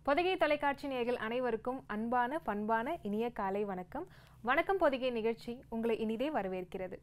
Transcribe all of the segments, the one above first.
பொதிகை தொலைக்காட்சி நேயர்கள் அனைவருக்கும் அன்பான பண்பான இனிய காலை வணக்கம் வணக்கம் பொதிகை நிகழ்ச்சி உங்களை இனிதே வரவேற்கிறது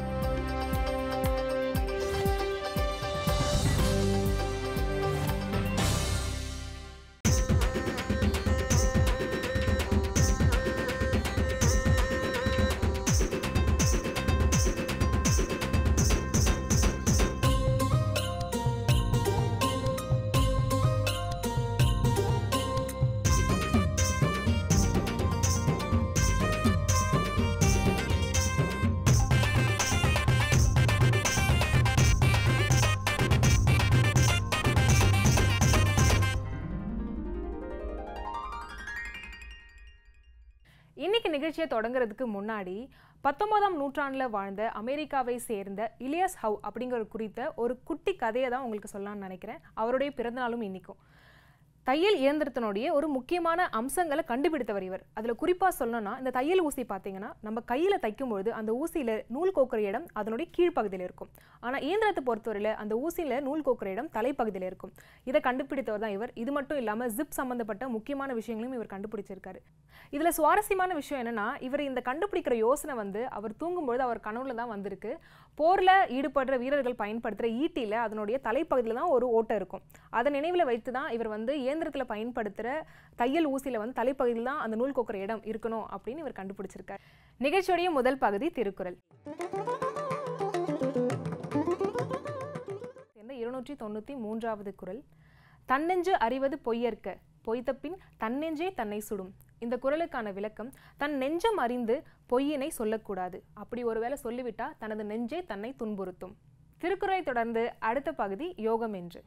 இன்னைக்கு நிகழ்ச்சியை தொடங்குறதுக்கு முன்னாடி பத்தொன்பதாம் நூற்றாண்டில் வாழ்ந்த அமெரிக்காவை சேர்ந்த இலியஸ் ஹவ் அப்படிங்கிற குறித்த ஒரு குட்டி கதையை தான் உங்களுக்கு சொல்லலாம்னு நினைக்கிறேன் அவருடைய பிறந்தநாளும் இன்னைக்கும் தையல் இயந்திரத்தினுடைய ஒரு முக்கியமான அம்சங்களை கண்டுபிடித்தவர் இவர் அதில் குறிப்பாக சொல்லணும்னா இந்த தையல் ஊசி பார்த்தீங்கன்னா நம்ம கையில் தைக்கும் பொழுது அந்த ஊசியில் நூல் கோக்குற இடம் அதனுடைய கீழ்ப்பகுதியில் இருக்கும் ஆனால் இயந்திரத்தை பொறுத்தவரையில் அந்த ஊசியில் நூல் கோக்குற இடம் தலைப்பகுதியில் இருக்கும் இதை கண்டுபிடித்தவர் தான் இவர் இது மட்டும் இல்லாமல் ஜிப் சம்மந்தப்பட்ட முக்கியமான விஷயங்களையும் இவர் கண்டுபிடிச்சிருக்காரு இதில் சுவாரஸ்யமான விஷயம் என்னன்னா இவர் இந்த கண்டுபிடிக்கிற யோசனை வந்து அவர் தூங்கும்பொழுது அவர் கனவுல தான் வந்திருக்கு போரில் ஈடுபடுற வீரர்கள் பயன்படுத்துகிற ஈட்டியில் அதனுடைய தலைப்பகுதியில் தான் ஒரு ஓட்டை இருக்கும் அதை நினைவில் வைத்து தான் இவர் வந்து இயந்திரத்தில் பயன்படுத்துகிற தையல் ஊசியில் வந்து தலைப்பகுதியில் தான் அந்த நூல் கோக்குற இடம் இருக்கணும் அப்படின்னு இவர் கண்டுபிடிச்சிருக்காரு நிகழ்ச்சியுடைய முதல் பகுதி திருக்குறள் சேர்ந்த இருநூற்றி தொண்ணூற்றி மூன்றாவது குறள் தன்னெஞ்சு அறிவது பொய்யற்க பொய்த்தபின் தன்னெஞ்சே தன்னை சுடும் இந்த குறளுக்கான விளக்கம் தன் நெஞ்சம் அறிந்து பொய்யினை சொல்லக்கூடாது அப்படி ஒருவேளை சொல்லிவிட்டா தனது நெஞ்சே தன்னை துன்புறுத்தும் திருக்குறளை தொடர்ந்து அடுத்த பகுதி யோகம் என்று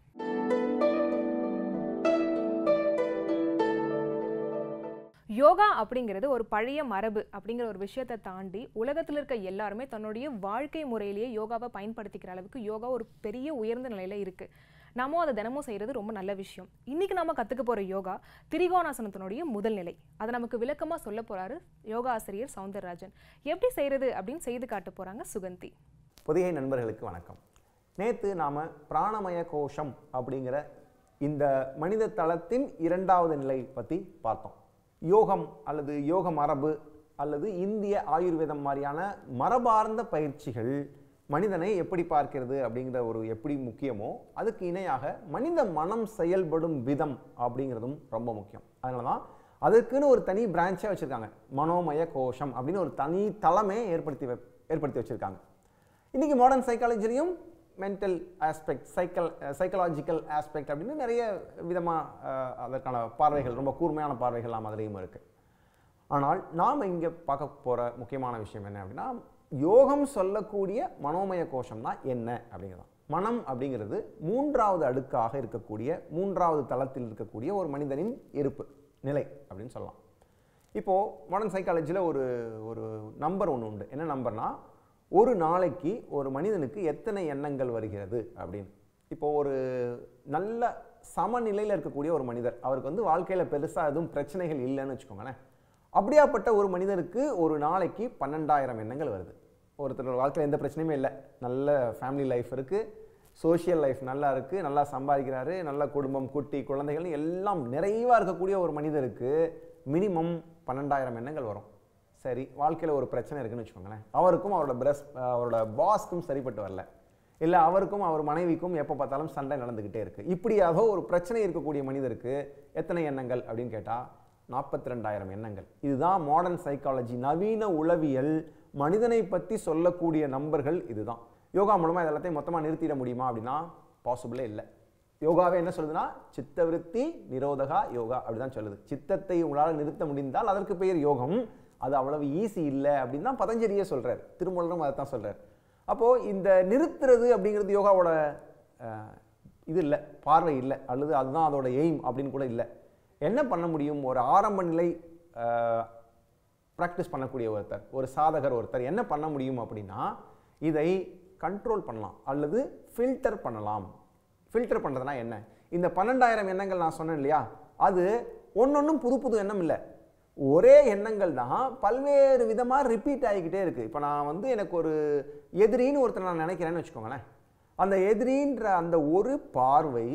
யோகா அப்படிங்கிறது ஒரு பழைய மரபு அப்படிங்கிற ஒரு விஷயத்தை தாண்டி உலகத்தில் இருக்க எல்லாருமே தன்னுடைய வாழ்க்கை முறையிலேயே யோகாவை பயன்படுத்திக்கிற அளவுக்கு யோகா ஒரு பெரிய உயர்ந்த நிலையில இருக்கு நாம அதை தினமும் செய்கிறது ரொம்ப நல்ல விஷயம் இன்னைக்கு நாம கற்றுக்க போகிற யோகா திரிகோணாசனத்தினுடைய முதல் நிலை அதை நமக்கு விளக்கமாக சொல்ல போறாரு யோகா ஆசிரியர் சவுந்தரராஜன் எப்படி செய்கிறது அப்படின்னு செய்து காட்ட போறாங்க சுகந்தி புதிய நண்பர்களுக்கு வணக்கம் நேற்று நாம் பிராணமய கோஷம் அப்படிங்கிற இந்த மனித தளத்தின் இரண்டாவது நிலை பற்றி பார்த்தோம் யோகம் அல்லது யோக மரபு அல்லது இந்திய ஆயுர்வேதம் மாதிரியான மரபார்ந்த பயிற்சிகள் மனிதனை எப்படி பார்க்கிறது அப்படிங்கிற ஒரு எப்படி முக்கியமோ அதுக்கு இணையாக மனித மனம் செயல்படும் விதம் அப்படிங்கிறதும் ரொம்ப முக்கியம் அதனால தான் அதுக்குன்னு ஒரு தனி பிரான்ச்சே வச்சுருக்காங்க மனோமய கோஷம் அப்படின்னு ஒரு தனி தளமே ஏற்படுத்தி வைப்- ஏற்படுத்தி வச்சுருக்காங்க இன்றைக்கி மாடர்ன் சைக்காலஜிலையும் மென்டல் ஆஸ்பெக்ட் சைக்கல் சைக்கலாஜிக்கல் ஆஸ்பெக்ட் அப்படின்னு நிறைய விதமாக அதற்கான பார்வைகள் ரொம்ப கூர்மையான பார்வைகள்லாம் அதுலேயும் இருக்குது ஆனால் நாம் இங்கே பார்க்க போகிற முக்கியமான விஷயம் என்ன அப்படின்னா யோகம் சொல்லக்கூடிய மனோமய கோஷம்னா என்ன அப்படிங்கிறது மனம் அப்படிங்கிறது மூன்றாவது அடுக்காக இருக்கக்கூடிய மூன்றாவது தளத்தில் இருக்கக்கூடிய ஒரு மனிதனின் இருப்பு நிலை அப்படின்னு சொல்லலாம் இப்போது மாடர்ன் சைக்காலஜியில் ஒரு ஒரு நம்பர் ஒன்று உண்டு என்ன நம்பர்னா ஒரு நாளைக்கு ஒரு மனிதனுக்கு எத்தனை எண்ணங்கள் வருகிறது அப்படின்னு இப்போது ஒரு நல்ல சமநிலையில் இருக்கக்கூடிய ஒரு மனிதர் அவருக்கு வந்து வாழ்க்கையில் பெருசாக எதுவும் பிரச்சனைகள் இல்லைன்னு வச்சுக்கோங்களேன் அப்படியாப்பட்ட ஒரு மனிதருக்கு ஒரு நாளைக்கு பன்னெண்டாயிரம் எண்ணங்கள் வருது ஒருத்தர் வாழ்க்கையில் எந்த பிரச்சனையுமே இல்லை நல்ல ஃபேமிலி லைஃப் இருக்குது சோஷியல் லைஃப் நல்லா இருக்குது நல்லா சம்பாதிக்கிறாரு நல்ல குடும்பம் குட்டி குழந்தைகள்னு எல்லாம் நிறைவாக இருக்கக்கூடிய ஒரு மனிதருக்கு மினிமம் பன்னெண்டாயிரம் எண்ணங்கள் வரும் சரி வாழ்க்கையில் ஒரு பிரச்சனை இருக்குன்னு வச்சுக்கோங்களேன் அவருக்கும் அவரோட பிரஸ் அவரோட பாஸ்க்கும் சரிப்பட்டு வரல இல்லை அவருக்கும் அவர் மனைவிக்கும் எப்போ பார்த்தாலும் சண்டை நடந்துக்கிட்டே இருக்குது இப்படியாக ஒரு பிரச்சனை இருக்கக்கூடிய மனிதருக்கு எத்தனை எண்ணங்கள் அப்படின்னு கேட்டால் நாற்பத்தி ரெண்டாயிரம் எண்ணங்கள் இதுதான் மாடர்ன் சைக்காலஜி நவீன உளவியல் மனிதனை பற்றி சொல்லக்கூடிய நம்பர்கள் இதுதான் யோகா மூலமாக இது எல்லாத்தையும் மொத்தமாக நிறுத்திட முடியுமா அப்படின்னா பாசிபிளே இல்லை யோகாவே என்ன சொல்லுதுன்னா சித்தவிருத்தி நிரோதகா யோகா அப்படிதான் சொல்லுது சித்தத்தை உங்களால் நிறுத்த முடிந்தால் அதற்கு பெயர் யோகம் அது அவ்வளவு ஈஸி இல்லை அப்படின்னு தான் பதஞ்சலியே சொல்றார் திருமூலரும் அதை தான் சொல்றார் அப்போது இந்த நிறுத்துறது அப்படிங்கிறது யோகாவோட அஹ், இது இல்லை பார்வை இல்லை அல்லது அதுதான் அதோட எய்ம் அப்படின்னு கூட இல்லை என்ன பண்ண முடியும் ஒரு ஆரம்ப நிலை ப்ராக்டிஸ் பண்ணக்கூடிய ஒருத்தர் ஒரு சாதகர் ஒருத்தர் என்ன பண்ண முடியும் அப்படின்னா இதை கண்ட்ரோல் பண்ணலாம் அல்லது ஃபில்டர் பண்ணலாம் ஃபில்டர் பண்ணுறதுனா என்ன இந்த பன்னெண்டாயிரம் எண்ணங்கள் நான் சொன்னேன் இல்லையா அது ஒன்னொன்றும் புது புது எண்ணம் இல்லை ஒரே எண்ணங்கள் தான் பல்வேறு விதமாக ரிப்பீட் ஆகிக்கிட்டே இருக்குது இப்போ நான் வந்து எனக்கு ஒரு எதிரின்னு ஒருத்தர் நான் நினைக்கிறேன்னு வச்சுக்கோங்களேன் அந்த எதிரின்ற அந்த ஒரு பார்வை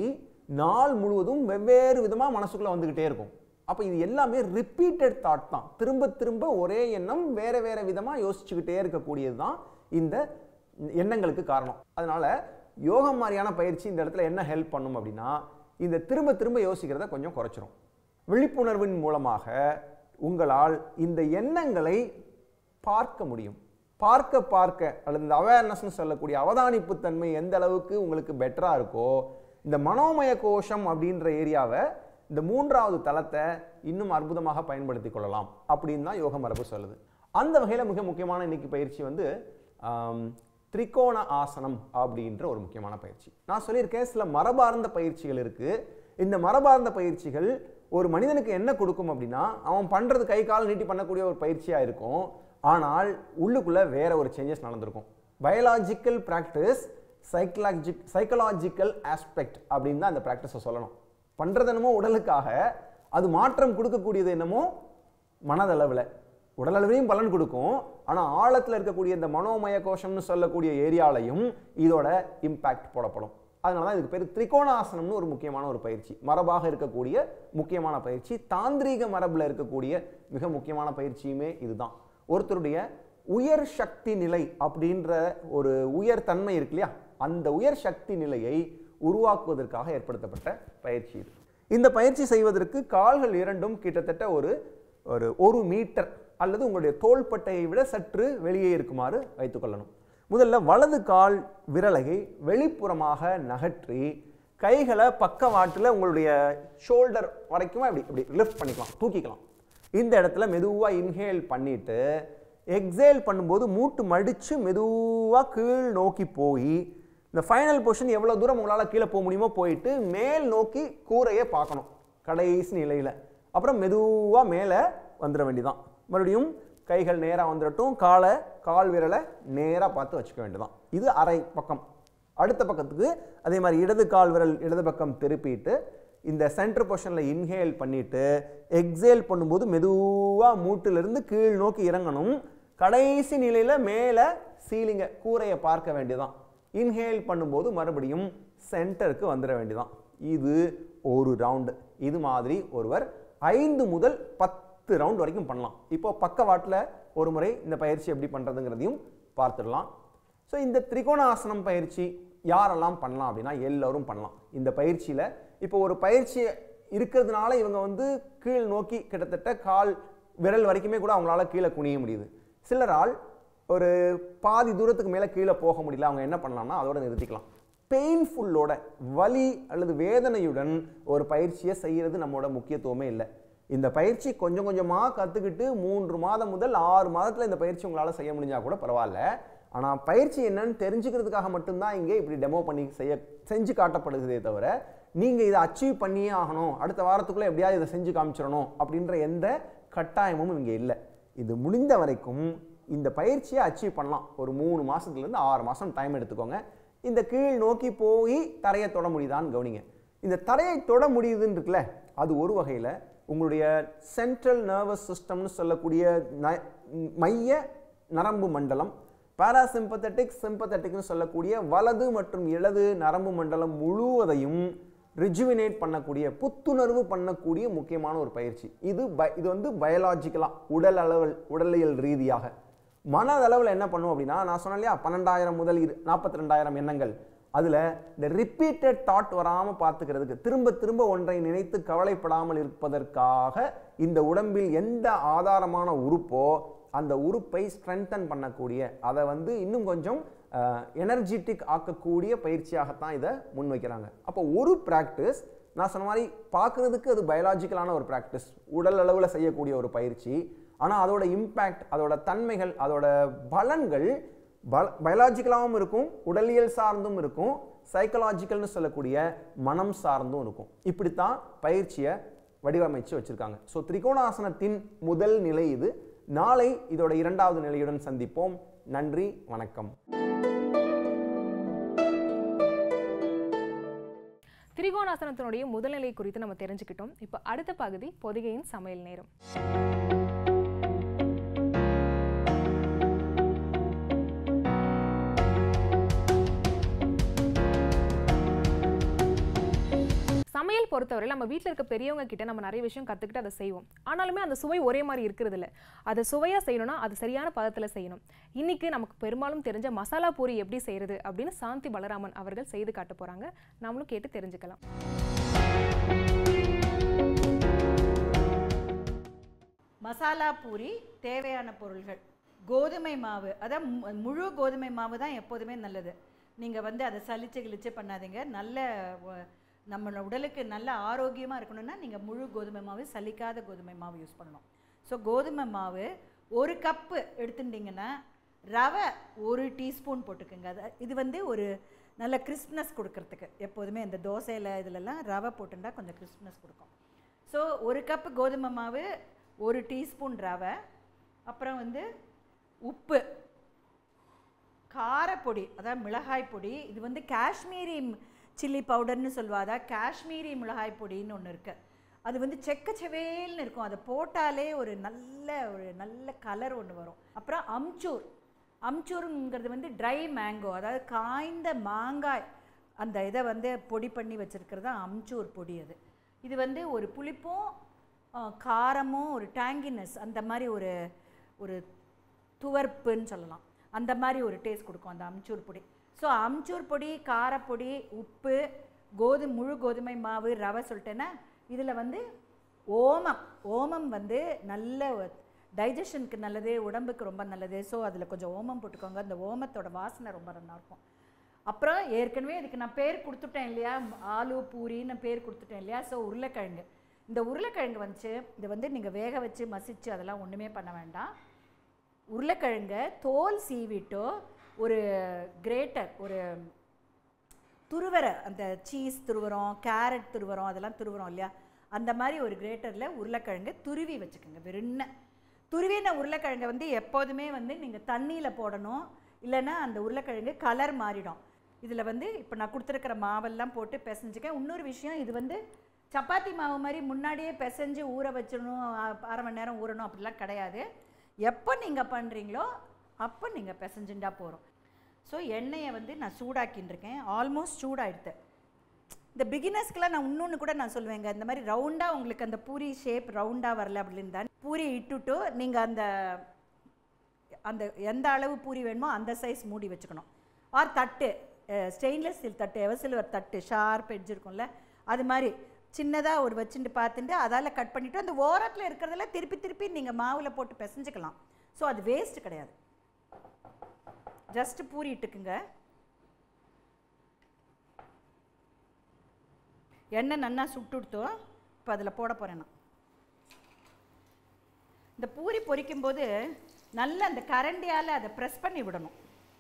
நாள் முழுவதும் வெவ்வேறு விதமாக மனசுக்குள்ளே வந்துக்கிட்டே இருக்கும் அப்போ இது எல்லாமே ரிப்பீட்டட் தாட் தான் திரும்ப திரும்ப ஒரே எண்ணம் வேற வேற விதமாக யோசிச்சுக்கிட்டே இருக்கக்கூடியது தான் இந்த எண்ணங்களுக்கு காரணம் அதனால யோகம் மாதிரியான பயிற்சி இந்த இடத்துல என்ன ஹெல்ப் பண்ணும் அப்படின்னா இந்த திரும்ப திரும்ப யோசிக்கிறத கொஞ்சம் குறைச்சிரும் விழிப்புணர்வின் மூலமாக உங்களால் இந்த எண்ணங்களை பார்க்க முடியும் பார்க்க பார்க்க அல்லது இந்த அவேர்னஸ்னு சொல்லக்கூடிய அவதானிப்பு தன்மை எந்த அளவுக்கு உங்களுக்கு பெட்டராக இருக்கோ இந்த மனோமய கோஷம் அப்படின்ற ஏரியாவை இந்த மூன்றாவது தளத்தை இன்னும் அற்புதமாக பயன்படுத்தி கொள்ளலாம் அப்படின்னு தான் யோக மரபு சொல்லுது அந்த வகையில் மிக முக்கியமான இன்னைக்கு பயிற்சி வந்து ஆம், திரிகோண ஆசனம் அப்படின்ற ஒரு முக்கியமான பயிற்சி நான் சொல்லியிருக்கேன் சில மரபார்ந்த பயிற்சிகள் இருக்கு இந்த மரபார்ந்த பயிற்சிகள் ஒரு மனிதனுக்கு என்ன கொடுக்கும் அப்படின்னா அவன் பண்றது கை கால் நீட்டி பண்ணக்கூடிய ஒரு பயிற்சியா இருக்கும் ஆனால் உள்ளுக்குள்ள வேற ஒரு சேஞ்சஸ் நடந்திருக்கும் biological practice psychologic psychological aspect அப்படின்னு தான் அந்த ப்ராக்டிஸை சொல்லணும் பண்றது என்னமோ உடலுக்காக அது மாற்றம் கொடுக்கக்கூடியது என்னமோ மனதளவில் உடலளவிலையும் பலன் கொடுக்கும் ஆனால் ஆழத்தில் இருக்கக்கூடிய இந்த மனோமய கோஷம்னு சொல்லக்கூடிய ஏரியாலையும் இதோட இம்பேக்ட் போடப்படும் அதனால தான் இதுக்கு பேர் திரிகோணாசனம்னு ஒரு முக்கியமான ஒரு பயிற்சி மரபாக இருக்கக்கூடிய முக்கியமான பயிற்சி தாந்திரீக மரபில் இருக்கக்கூடிய மிக முக்கியமான பயிற்சியுமே இதுதான் ஒருத்தருடைய உயர் சக்தி நிலை அப்படின்ற ஒரு உயர் தன்மை இருக்கு இல்லையா அந்த உயர் சக்தி நிலையை உருவாக்குவதற்காக ஏற்படுத்தப்பட்ட பயிற்சி இது இந்த பயிற்சி செய்வதற்கு கால்கள் இரண்டும் கிட்டத்தட்ட ஒரு ஒரு ஒரு மீட்டர் அல்லது உங்களுடைய தோள்பட்டையை விட சற்று வெளியே இருக்குமாறு வைத்துக்கொள்ளணும் முதல்ல வலது கால் விரலையை வெளிப்புறமாக நகற்றி கைகளை பக்கவாட்டில் உங்களுடைய ஷோல்டர் வரைக்கும் இப்படி இப்படி லிஃப்ட் பண்ணிக்கலாம் தூக்கிக்கலாம் இந்த இடத்துல மெதுவாக இன்ஹேல் பண்ணிட்டு எக்ஸேல் பண்ணும்போது மூட்டு மடித்து மெதுவாக கீழ் நோக்கி போய் இந்த ஃபைனல் பொசிஷன் எவ்வளோ தூரம் உங்களால் கீழே போக முடியுமோ போயிட்டு மேல் நோக்கி கூரையை பார்க்கணும் கடைசி நிலையில் அப்புறம் மெதுவாக மேலே வந்துட வேண்டியதான் மறுபடியும் கைகள் நேராக வந்துடட்டும் காலை கால் விரலை நேராக பார்த்து வச்சுக்க வேண்டியதான் இது அரை பக்கம் அடுத்த பக்கத்துக்கு அதே மாதிரி இடது கால் விரல் இடது பக்கம் திருப்பிட்டு இந்த சென்டர் பொசிஷனில் இன்ஹேல் பண்ணிட்டு எக்ஸேல் பண்ணும்போது மெதுவாக மூட்டிலிருந்து கீழ் நோக்கி இறங்கணும் கடைசி நிலையில் மேலே சீலிங்கை கூரையை பார்க்க வேண்டியதான் இன்ஹேல் பண்ணும்போது மறுபடியும் சென்டருக்கு வந்துட வேண்டியதான் இது ஒரு ரவுண்டு இது மாதிரி ஒருவர் ஐந்து முதல் பத்து ரவுண்ட் வரைக்கும் பண்ணலாம் இப்போ பக்கவாட்டில் ஒரு முறை இந்த பயிற்சி எப்படி பண்ணுறதுங்கிறதையும் பார்த்துடலாம் ஸோ இந்த திரிகோணாசனம் பயிற்சி யாரெல்லாம் பண்ணலாம் அப்படின்னா எல்லோரும் பண்ணலாம் இந்த பயிற்சியில் இப்போ ஒரு பயிற்சி இருக்கிறதுனால இவங்க வந்து கீழ் நோக்கி கிட்டத்தட்ட கால் விரல் வரைக்குமே கூட அவங்களால கீழே குனிய முடியுது சிலரால் ஒரு பாதி தூரத்துக்கு மேலே கீழே போக முடியல அவங்க என்ன பண்ணலாம்னா அதோட நிறுத்திக்கலாம் பெயின்ஃபுல்லோட வலி அல்லது வேதனையுடன் ஒரு பயிற்சியை செய்கிறது நம்மளோட முக்கியத்துவமே இல்லை இந்த பயிற்சி கொஞ்சம் கொஞ்சமாக கற்றுக்கிட்டு மூன்று மாதம் முதல் ஆறு மாதத்தில் இந்த பயிற்சி உங்களால் செய்ய முடிஞ்சா கூட பரவாயில்ல ஆனால் பயிற்சி என்னன்னு தெரிஞ்சுக்கிறதுக்காக மட்டும்தான் இங்கே இப்படி டெமோ பண்ணி செய்ய செஞ்சு காட்டப்படுகிறதே தவிர நீங்கள் இதை அச்சீவ் பண்ணியே ஆகணும் அடுத்த வாரத்துக்குள்ளே எப்படியாவது இதை செஞ்சு காமிச்சிடணும் அப்படின்ற எந்த கட்டாயமும் இங்கே இல்லை இது முடிந்த வரைக்கும் இந்த பயிற்சியை அச்சீவ் பண்ணலாம் ஒரு மூணு மாதத்துலேருந்து ஆறு மாதம் டைம் எடுத்துக்கோங்க இந்த கீழ் நோக்கி போய் தரையை தொட முடியுதான்னு கவனிங்க இந்த தரையை தொட முடியுதுன்னு இருக்குல்ல அது ஒரு வகையில் உங்களுடைய சென்ட்ரல் நர்வஸ் சிஸ்டம்னு சொல்லக்கூடிய ந- மைய நரம்பு மண்டலம் பாராசிம்பத்தட்டிக் சிம்பத்தட்டிக்னு சொல்லக்கூடிய வலது மற்றும் இடது நரம்பு மண்டலம் முழுவதையும் ரிஜுவினேட் பண்ணக்கூடிய புத்துணர்வு பண்ணக்கூடிய முக்கியமான ஒரு பயிற்சி இது ப இது வந்து பயாலாஜிக்கலாக உடல் அளவில் உடலியல் ரீதியாக மனதளவில் என்ன பண்ணும் அப்படின்னா நான் சொன்னேன் இல்லையா பன்னெண்டாயிரம் முதல் இரு நாற்பத்தி ரெண்டாயிரம் எண்ணங்கள் அதில் இந்த ரிப்பீட்டட் தாட் வராமல் பார்த்துக்கிறதுக்கு திரும்ப திரும்ப ஒன்றை நினைத்து கவலைப்படாமல் இருப்பதற்காக இந்த உடம்பில் எந்த ஆதாரமான உறுப்போ அந்த உறுப்பை ஸ்ட்ரென்தன் பண்ணக்கூடிய அதை வந்து இன்னும் கொஞ்சம் எனர்ஜெட்டிக் ஆக்கக்கூடிய பயிற்சியாகத்தான் இதை முன்வைக்கிறாங்க அப்போ ஒரு ப்ராக்டிஸ் நான் சொன்ன மாதிரி பார்க்குறதுக்கு அது பயாலாஜிக்கலான ஒரு ப்ராக்டிஸ் உடல் அளவில் செய்யக்கூடிய ஒரு பயிற்சி ஆனால் அதோட இம்பேக்ட் அதோட தன்மைகள் அதோட பலன்கள் பல பயாலாஜிக்கலாகவும் இருக்கும் உடலியல் சார்ந்தும் இருக்கும் சைக்கலாஜிக்கல்னு சொல்லக்கூடிய மனம் சார்ந்தும் இருக்கும் இப்படித்தான் பயிற்சியை வடிவமைச்சு வச்சிருக்காங்க ஸோ திரிகோணாசனத்தின் முதல் நிலை இது நாளை இதோட இரண்டாவது நிலையுடன் சந்திப்போம் நன்றி வணக்கம் திரிகோணாசனத்தினுடைய முதல்நிலை குறித்து நம்ம தெரிஞ்சுக்கிட்டோம் இப்போ அடுத்த பகுதி பொதிகையின் சமையல் நேரம் பொறுத்தவரை நம்ம வீட்டில் இருக்க பெரியவங்க கிட்ட நம்ம நிறைய விஷயம் கற்றுக்கிட்டு அதை செய்வோம் ஆனாலுமே அந்த சுவை ஒரே மாதிரி இருக்கிறது இல்ல அதை சுவையாக செய்யணும்னா அது சரியான பதத்தில் செய்யணும் இன்னைக்கு நமக்கு பெரும்பாலும் தெரிஞ்ச மசாலா பூரி எப்படி செய்யறது அப்படின்னு சாந்தி பலராமன் அவர்கள் செய்து காட்ட போறாங்க நாமளும் கேட்டு தெரிஞ்சுக்கலாம் மசாலா பூரி தேவையான பொருள்கள் கோதுமை மாவு அதான் மு- முழு கோதுமை மாவு தான் எப்போதுமே நல்லது நீங்கள் வந்து அதை சலிச்சு கிழிச்சு பண்ணாதீங்க நல்ல வ- நம்ம உடலுக்கு நல்ல ஆரோக்கியமாக இருக்கணும்னா நீங்கள் முழு கோதுமை மாவு சலிக்காத கோதுமை மாவு யூஸ் பண்ணணும் ஸோ கோதுமை மாவு ஒரு கப்பு எடுத்துட்டிங்கன்னா ரவை ஒரு டீஸ்பூன் போட்டுக்கோங்க அது இது வந்து ஒரு நல்ல கிறிஸ்ப்னஸ் கொடுக்கறதுக்கு எப்போதுமே இந்த தோசையில் இதிலெல்லாம் ரவை போட்டுட்டா கொஞ்சம் கிறிஸ்ப்னஸ் கொடுக்கும் ஸோ ஒரு கப்பு கோதுமை மாவு ஒரு டீஸ்பூன் ரவை அப்புறம் வந்து உப்பு காரப்பொடி அதாவது மிளகாய் பொடி இது வந்து காஷ்மீரி சில்லி பவுடர்னு சொல்லுவாதா காஷ்மீரி மிளகாய் பொடின்னு ஒன்று இருக்குது அது வந்து செக்கச்செவேல்னு இருக்கும் அதை போட்டாலே ஒரு நல்ல ஒரு நல்ல கலர் ஒன்று வரும் அப்புறம் அம்ச்சூர் அம்ச்சூருங்கிறது வந்து ட்ரை மேங்கோ அதாவது காய்ந்த மாங்காய் அந்த இதை வந்து பொடி பண்ணி வச்சுருக்கிறது தான் அம்ச்சூர் பொடி அது இது வந்து ஒரு புளிப்பும் ஆ, காரமும் ஒரு டேங்கினஸ் அந்த மாதிரி ஒரு ஒரு துவர்ப்புன்னு சொல்லலாம் அந்த மாதிரி ஒரு டேஸ்ட் கொடுக்கும் அந்த அம்ச்சூர் பொடி ஸோ அம்ச்சூர் பொடி காரப்பொடி உப்பு கோதுமை முழு கோதுமை மாவு ரவை சொல்லிட்டேன்னா இதில் வந்து ஓமம் ஓமம் வந்து நல்ல டைஜஷனுக்கு நல்லது உடம்புக்கு ரொம்ப நல்லது ஸோ அதில் கொஞ்சம் ஓமம் போட்டுக்கோங்க அந்த ஓமத்தோட வாசனை ரொம்ப நல்லா இருக்கும் அப்புறம் ஏற்கனவே இதுக்கு நான் பேர் கொடுத்துட்டேன் இல்லையா ஆலு பூரின்னு பேர் கொடுத்துட்டேன் இல்லையா ஸோ உருளைக்கிழங்கு இந்த உருளைக்கிழங்கு வந்துச்சு இதை வந்து நீங்கள் வேக வச்சு மசிச்சு அதெல்லாம் ஒன்றுமே பண்ண வேண்டாம் உருளைக்கிழங்கை தோல் சீவிட்டோ ஒரு கிரேட்டர் ஒரு துருவரை அந்த சீஸ் துருவரம் கேரட் துருவரம் அதெல்லாம் துருவரம் இல்லையா அந்த மாதிரி ஒரு கிரேட்டரில் உருளைக்கிழங்கு துருவி வச்சுக்கோங்க வெறுன்ன துருவின உருளைக்கிழங்கை வந்து எப்போதுமே வந்து நீங்கள் தண்ணியில் போடணும் இல்லைன்னா அந்த உருளைக்கிழங்கு கலர் மாறிடும் இதில் வந்து இப்போ நான் கொடுத்துருக்கிற மாவெல்லாம் போட்டு பிசைஞ்சுக்கேன் இன்னொரு விஷயம் இது வந்து சப்பாத்தி மாவு மாதிரி முன்னாடியே பிசைஞ்சு ஊற வச்சிடணும் அ- அரை மணி நேரம் ஊறணும் அப்படிலாம் கிடையாது எப்போ நீங்கள் பண்ணுறீங்களோ அப்போ நீங்கள் பிசைஞ்சுட்டா போகிறோம் ஸோ எண்ணெயை வந்து நான் சூடாக்கின்னு இருக்கேன் ஆல்மோஸ்ட் சூடாயிடுது இந்த பிகினர்ஸ்க்கெலாம் நான் இன்னொன்று கூட நான் சொல்லுவேங்க இந்த மாதிரி ரவுண்டாக உங்களுக்கு அந்த பூரி ஷேப் ரவுண்டாக வரல அப்படின்னு தான் பூரி இட்டுட்டு நீங்கள் அந்த அந்த எந்த அளவு பூரி வேணுமோ அந்த சைஸ் மூடி வச்சுக்கணும் ஆர் தட்டு ஸ்டெயின்லெஸ் ஸ்டீல் தட்டு எவசில்வர் தட்டு ஷார்ப் எட்ஜ் இருக்கும்ல அது மாதிரி சின்னதாக ஒரு வச்சுட்டு பார்த்துட்டு அதால் கட் பண்ணிவிட்டு அந்த ஓரத்தில் இருக்கிறதெல்லாம் திருப்பி திருப்பி நீங்கள் மாவில் போட்டு பிசைஞ்சுக்கலாம் ஸோ அது வேஸ்ட் கிடையாது ஜஸ்ட் பூரி இட்டுக்குங்க எண்ணெய் நன்னா சுட்டுடுத்தோம் இப்போ அதில் போட போகிறேன் நான் இந்த பூரி பொரிக்கும்போது நல்ல அந்த கரண்டியால் அதை ப்ரெஸ் பண்ணி விடணும்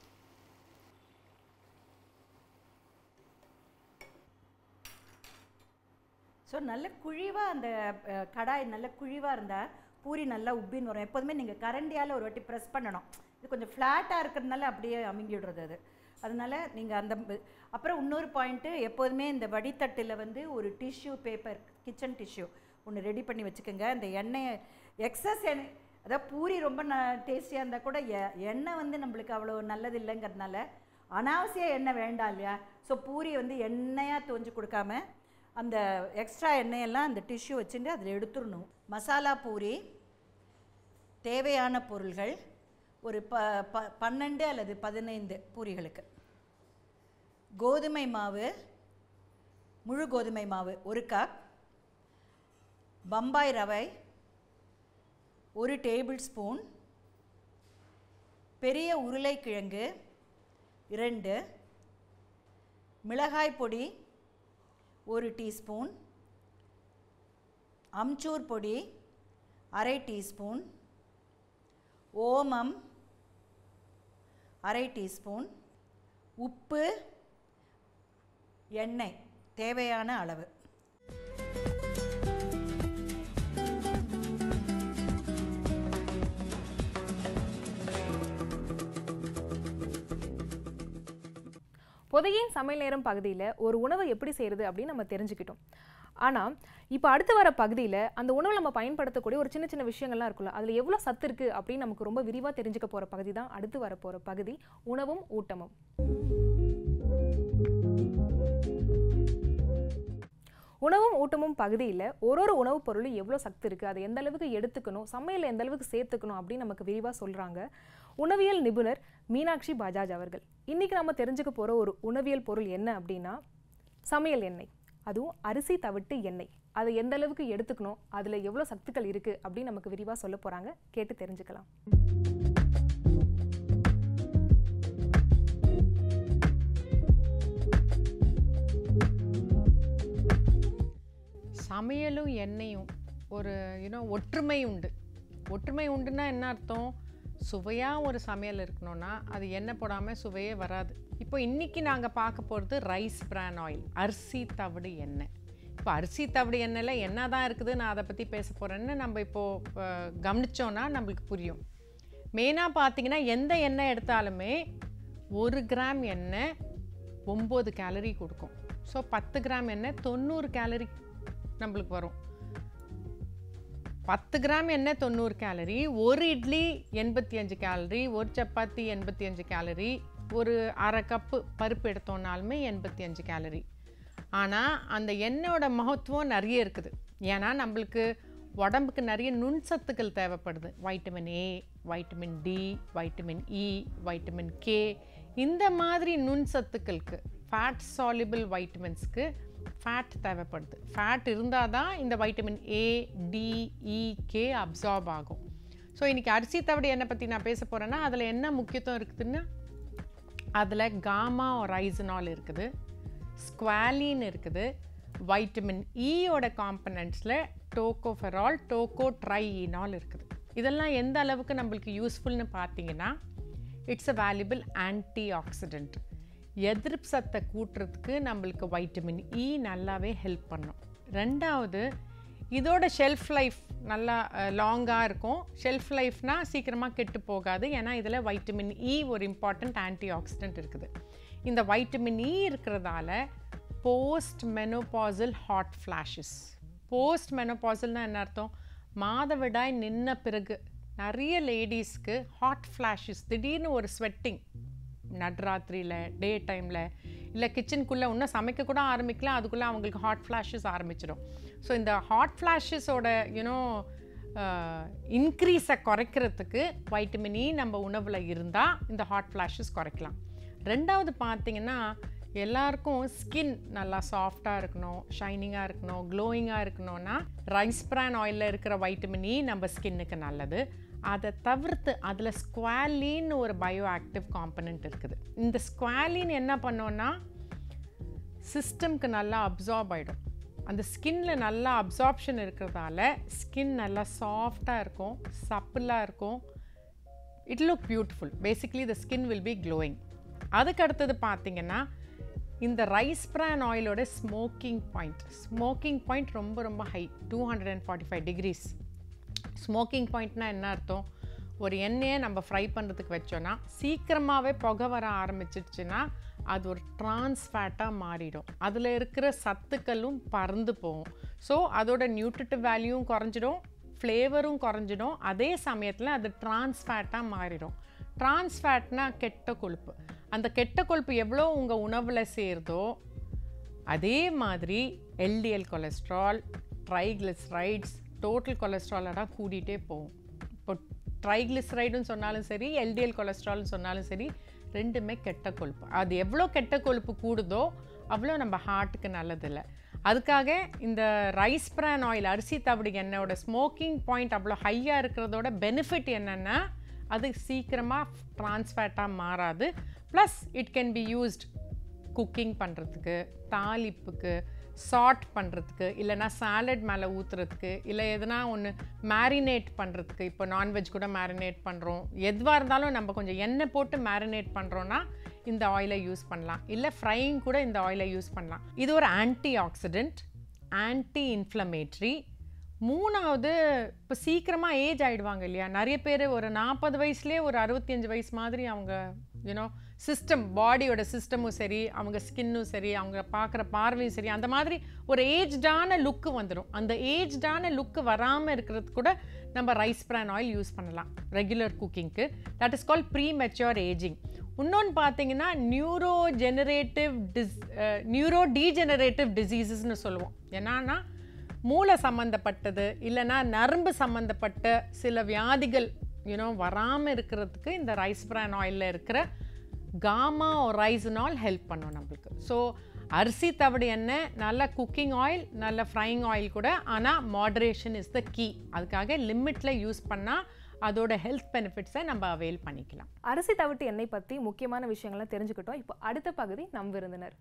ஸோ நல்ல குழிவாக அந்த அஹ், கடாய் நல்ல குழிவாக இருந்தால் பூரி நல்லா உப்பின்னு வரும் எப்போதுமே நீங்கள் கரண்டியால் ஒரு வாட்டி ப்ரெஸ் பண்ணணும் இது கொஞ்சம் ஃப்ளாட்டாக இருக்கிறதுனால அப்படியே அமுங்கி விடுறது அது அதனால நீங்கள் அந்த ப- அப்புறம் இன்னொரு பாயிண்ட்டு எப்போதுமே இந்த வடித்தட்டில் வந்து ஒரு டிஷ்யூ பேப்பர் கிச்சன் டிஷ்யூ ஒன்று ரெடி பண்ணி வச்சுக்கோங்க அந்த எண்ணெயை எக்ஸஸ் எண்ணெய் அதாவது பூரி ரொம்ப ந டேஸ்டியாக இருந்தால் கூட எ- எண்ணெய் வந்து நம்மளுக்கு அவ்வளோ நல்லது இல்லைங்கிறதுனால அனாவசிய எண்ணெய் வேண்டாம் இல்லையா ஸோ பூரி வந்து எண்ணெயாக தோஞ்சு கொடுக்காம அந்த எக்ஸ்ட்ரா எண்ணெயெல்லாம் அந்த டிஷ்யூ வச்சுட்டு அதில் எடுத்துடணும் மசாலா பூரி தேவையான பொருள்கள் ஒரு ப ப பன்னெண்டு அல்லது பதினைந்து பூரிகளுக்கு கோதுமை மாவு முழு கோதுமை மாவு ஒரு கப் பம்பாய் ரவை ஒரு டேபிள் ஸ்பூன் பெரிய உருளைக்கிழங்கு இரண்டு மிளகாய் பொடி ஒரு டீஸ்பூன் அம்ச்சூர் பொடி அரை டீஸ்பூன் ஓமம் அரை டீஸ்பூன் உப்பு எண்ணெய் தேவையான அளவு புதையின் சமையல் நேரம் பகுதியில் ஒரு உணவை எப்படி செய்கிறது அப்படின்னு நம்ம தெரிஞ்சுக்கிட்டோம் ஆனால் இப்போ அடுத்து வர பகுதியில் அந்த உணவில் நம்ம பயன்படுத்தக்கூடிய ஒரு சின்ன சின்ன விஷயங்கள்லாம் இருக்குல்ல அதில் எவ்வளோ சத்து இருக்குது அப்படின்னு நமக்கு ரொம்ப விரிவாக தெரிஞ்சுக்க போகிற பகுதி தான் அடுத்து வர போகிற பகுதி உணவும் ஊட்டமும் உணவும் ஊட்டமும் பகுதியில் ஒரு ஒரு உணவுப் பொருளும் எவ்வளோ சக்தி இருக்குது அதை எந்த அளவுக்கு எடுத்துக்கணும் சமையல் எந்த அளவுக்கு சேர்த்துக்கணும் அப்படின்னு நமக்கு விரிவாக சொல்கிறாங்க உணவியல் நிபுணர் மீனாட்சி பஜாஜ் அவர்கள் இன்றைக்கி நம்ம தெரிஞ்சுக்க போகிற ஒரு உணவியல் பொருள் என்ன அப்படின்னா சமையல் எண்ணெய் அதுவும் அரிசி தவிட்டு எண்ணெய் அதை எந்த அளவுக்கு எடுத்துக்கணும் அதில் எவ்வளோ சத்துக்கள் இருக்குது அப்படின்னு நமக்கு விரிவாக சொல்ல போகிறாங்க கேட்டு தெரிஞ்சுக்கலாம் சமையலும் எண்ணெயும் ஒரு யூனோ ஒற்றுமை உண்டு ஒற்றுமை உண்டுன்னா என்ன அர்த்தம் சுவையாக ஒரு சமையல் இருக்கணும்னா அது எண்ணெய் போடாமல் சுவையே வராது இப்போ இன்றைக்கி நாங்கள் பார்க்க போகிறது ரைஸ் பிரான் ஆயில் அரிசி தவிடு எண்ணெய் இப்போ அரிசி தவிடு எண்ணெயில் என்ன தான் இருக்குது நான் அதை பற்றி பேச போகிறேன்னு நம்ம இப்போது கவனிச்சோன்னா நம்மளுக்கு புரியும் மெயினாக பார்த்தீங்கன்னா எந்த எண்ணெய் எடுத்தாலுமே ஒரு கிராம் எண்ணெய் ஒம்பது கேலரி கொடுக்கும் ஸோ பத்து கிராம் எண்ணெய் தொண்ணூறு கேலரி நம்மளுக்கு வரும் பத்து கிராம் எண்ணெய் தொண்ணூறு கேலரி ஒரு இட்லி எண்பத்தி அஞ்சு கேலரி ஒரு சப்பாத்தி எண்பத்தி அஞ்சு கேலரி ஒரு அரை கப்பு பருப்பு எடுத்தோம்னாலுமே எண்பத்தி அஞ்சு கேலரி ஆனால் அந்த எண்ணெயோட மகத்துவம் நிறைய இருக்குது ஏன்னா நம்மளுக்கு உடம்புக்கு நிறைய நுண்சத்துக்கள் தேவைப்படுது vitamin A vitamin D vitamin E vitamin K இந்த மாதிரி நுண்சத்துக்களுக்கு ஃபேட் சாலிபிள் வைட்டமின்ஸ்க்கு ஃபேட் தேவைப்படுது ஃபேட் இருந்தால் தான் இந்த vitamin A D E K absorb ஆகும் ஸோ இன்றைக்கி அரிசி தவிடு எண்ணெய் பற்றி நான் பேச போகிறேன்னா அதில் என்ன முக்கியத்துவம் இருக்குதுன்னு அதில் காமா ரைசனால் இருக்குது ஸ்குவாலின் இருக்குது வைட்டமின் இயோட காம்பனண்ட்ஸில் டோகோஃபெரால் டோகோ ட்ரைஇனால் இருக்குது இதெல்லாம் எந்த அளவுக்கு நம்மளுக்கு யூஸ்ஃபுல்னு பார்த்தீங்கன்னா it's uh valuable antioxidant எதிர்ப்பு சத்தை கூட்டுறதுக்கு நம்மளுக்கு வைட்டமின் இ நல்லாவே ஹெல்ப் பண்ணும் ரெண்டாவது இதோட ஷெல்ஃப் லைஃப் நல்லா லாங்காக இருக்கும் ஷெல்ஃப் லைஃப்னால் சீக்கிரமாக கெட்டு போகாது ஏன்னா இதில் வைட்டமின் இ ஒரு இம்பார்ட்டண்ட் ஆன்டி ஆக்சிடென்ட் இருக்குது இந்த வைட்டமின் இ இருக்கிறதால post menopausal hot flashes post மெனோபாசல்னால் என்ன அர்த்தம் மாதவிடாய் நின்ன பிறகு நிறைய லேடிஸ்க்கு ஹாட் ஃப்ளாஷஸ் திடீர்னு ஒரு ஸ்வெட்டிங் நட்ராத்திரியில் டே டைமில் இல்லை கிச்சனுக்குள்ளே இன்னும் சமைக்க கூட ஆரம்பிக்கலாம் அதுக்குள்ளே அவங்களுக்கு ஹாட் ஃப்ளாஷஸ் ஆரம்பிச்சிடும் ஸோ இந்த ஹாட் ஃப்ளாஷஸோட யூனோ இன்க்ரீஸை குறைக்கிறதுக்கு வைட்டமின் இ நம்ம உணவில் இருந்தால் இந்த ஹாட் ஃப்ளாஷஸ் குறைக்கலாம் ரெண்டாவது பார்த்தீங்கன்னா எல்லாருக்கும் ஸ்கின் நல்லா சாஃப்டாக இருக்கணும் ஷைனிங்காக இருக்கணும் க்ளோயிங்காக இருக்கணும்னா ரைஸ் பிரான் ஆயிலில் இருக்கிற வைட்டமின் இ நம்ம ஸ்கின்னுக்கு நல்லது அதை தவிர்த்து அதில் ஸ்குவாலின்னு ஒரு பயோ ஆக்டிவ் காம்பனண்ட் இருக்குது இந்த ஸ்குவாலின் என்ன பண்ணோன்னா சிஸ்டம்க்கு நல்லா அப்சார்ப் ஆகிடும் அந்த ஸ்கின்ல நல்லா அப்சார்ப்ஷன் இருக்கிறதால ஸ்கின் நல்லா சாஃப்டாக இருக்கும் சப்பிளாக இருக்கும் it look beautiful basically the skin will be glowing அதுக்கு அடுத்தது பார்த்தீங்கன்னா இந்த ரைஸ் பிரான் ஆயிலோட ஸ்மோக்கிங் பாயிண்ட் ஸ்மோக்கிங் பாயிண்ட் ரொம்ப ரொம்ப high two hundred and forty five degrees smoking பாயிண்ட்னா என்ன அர்த்தம் ஒரு எண்ணெயை நம்ம ஃப்ரை பண்ணுறதுக்கு வச்சோன்னா சீக்கிரமாகவே புகை வர ஆரம்பிச்சிடுச்சுன்னா அது ஒரு ட்ரான்ஸ் ஃபேட்டாக மாறிடும் அதில் இருக்கிற சத்துக்களும் பறந்து போகும் ஸோ அதோட நியூட்ரிட்டிவ் வேல்யூவும் குறைஞ்சிடும் ஃப்ளேவரும் குறைஞ்சிடும் அதே சமயத்தில் அது ட்ரான்ஸ் ஃபேட்டாக மாறிடும் ட்ரான்ஸ் ஃபேட்னா கெட்ட கொழுப்பு அந்த கெட்ட கொழுப்பு எவ்வளோ உங்கள் உணவில் சேருதோ அதே மாதிரி எல்டிஎல் கொலஸ்ட்ரால் ட்ரைக்ளிசரைட்ஸ் டோட்டல் கொலஸ்ட்ராலோட கூடிட்டே போகும் இப்போ ட்ரைக்ளிசரைடுன்னு சொன்னாலும் சரி எல்டிஎல் கொலஸ்ட்ரால்னு சொன்னாலும் சரி ரெண்டுமே கெட்ட கொழுப்பு அது எவ்வளோ கெட்ட கொழுப்பு கூடுதோ அவ்வளோ நம்ம ஹார்ட்டுக்கு நல்லதில்லை அதுக்காக இந்த ரைஸ் பிரான் ஆயில் அரிசி தவிடு எண்ணெயோட ஸ்மோக்கிங் பாயிண்ட் அவ்வளோ ஹையாக இருக்கிறதோட பெனிஃபிட் என்னென்னா அது சீக்கிரமாக ட்ரான்ஸ்ஃபேட்டாக மாறாது plus it can be used cooking பண்ணுறதுக்கு தாளிப்புக்கு சாட் பண்ணுறதுக்கு இல்லைனா சாலட் மேலே ஊற்றுறதுக்கு இல்லை எதனா ஒன்று மேரினேட் பண்ணுறதுக்கு இப்போ நான்வெஜ் கூட மேரினேட் பண்ணுறோம் எதுவாக இருந்தாலும் நம்ம கொஞ்சம் எண்ணெய் போட்டு மேரினேட் பண்ணுறோன்னா இந்த ஆயிலை யூஸ் பண்ணலாம் இல்லை ஃப்ரையிங் கூட இந்த ஆயிலை யூஸ் பண்ணலாம் இது ஒரு ஆன்டி ஆக்சிடெண்ட் ஆன்டி இன்ஃப்ளமேட்ரி மூணாவது இப்போ சீக்கிரமாக ஏஜ் ஆகிடுவாங்க இல்லையா நிறைய பேர் ஒரு நாற்பது வயசுலேயே ஒரு அறுபத்தஞ்சு வயசு மாதிரி அவங்க யூனோ சிஸ்டம் பாடியோட சிஸ்டமும் சரி அவங்க ஸ்கின்னும் சரி அவங்க பார்க்குற பார்வையும் சரி அந்த மாதிரி ஒரு ஏஜ்டான லுக்கு வந்துடும் அந்த ஏஜ்டான லுக்கு வராமல் இருக்கிறது கூட நம்ம ரைஸ் பிரான் ஆயில் யூஸ் பண்ணலாம் ரெகுலர் குக்கிங்க்கு that is call premature ageing இன்னொன்று பார்த்தீங்கன்னா நியூரோ ஜெனரேட்டிவ் டிஸ் நியூரோ டீஜெனரேட்டிவ் டிசீசஸ்னு சொல்லுவோம் என்னன்னா மூளை சம்மந்தப்பட்டது இல்லைன்னா நரம்பு சம்மந்தப்பட்ட சில வியாதிகள் யூனோ வராமல் இருக்கிறதுக்கு இந்த ரைஸ் பிரான் ஆயிலில் இருக்கிற காமா ரைஸ்னால் ஹெல்ப் பண்ணும் நம்மளுக்கு ஸோ அரிசி தவிடு எண்ணெய் நல்ல குக்கிங் ஆயில் நல்ல ஃப்ரைங் ஆயில் கூட ஆனால் மாடரேஷன் இஸ் த கீ அதுக்காக லிமிட்டில் யூஸ் பண்ணால் அதோட ஹெல்த் பெனிஃபிட்ஸை நம்ம அவைல் பண்ணிக்கலாம் அரிசி தவிட்டு எண்ணெய் பற்றி முக்கியமான விஷயங்கள்லாம் தெரிஞ்சுக்கிட்டோம் இப்போ அடுத்த பகுதி நம் விருந்தினர்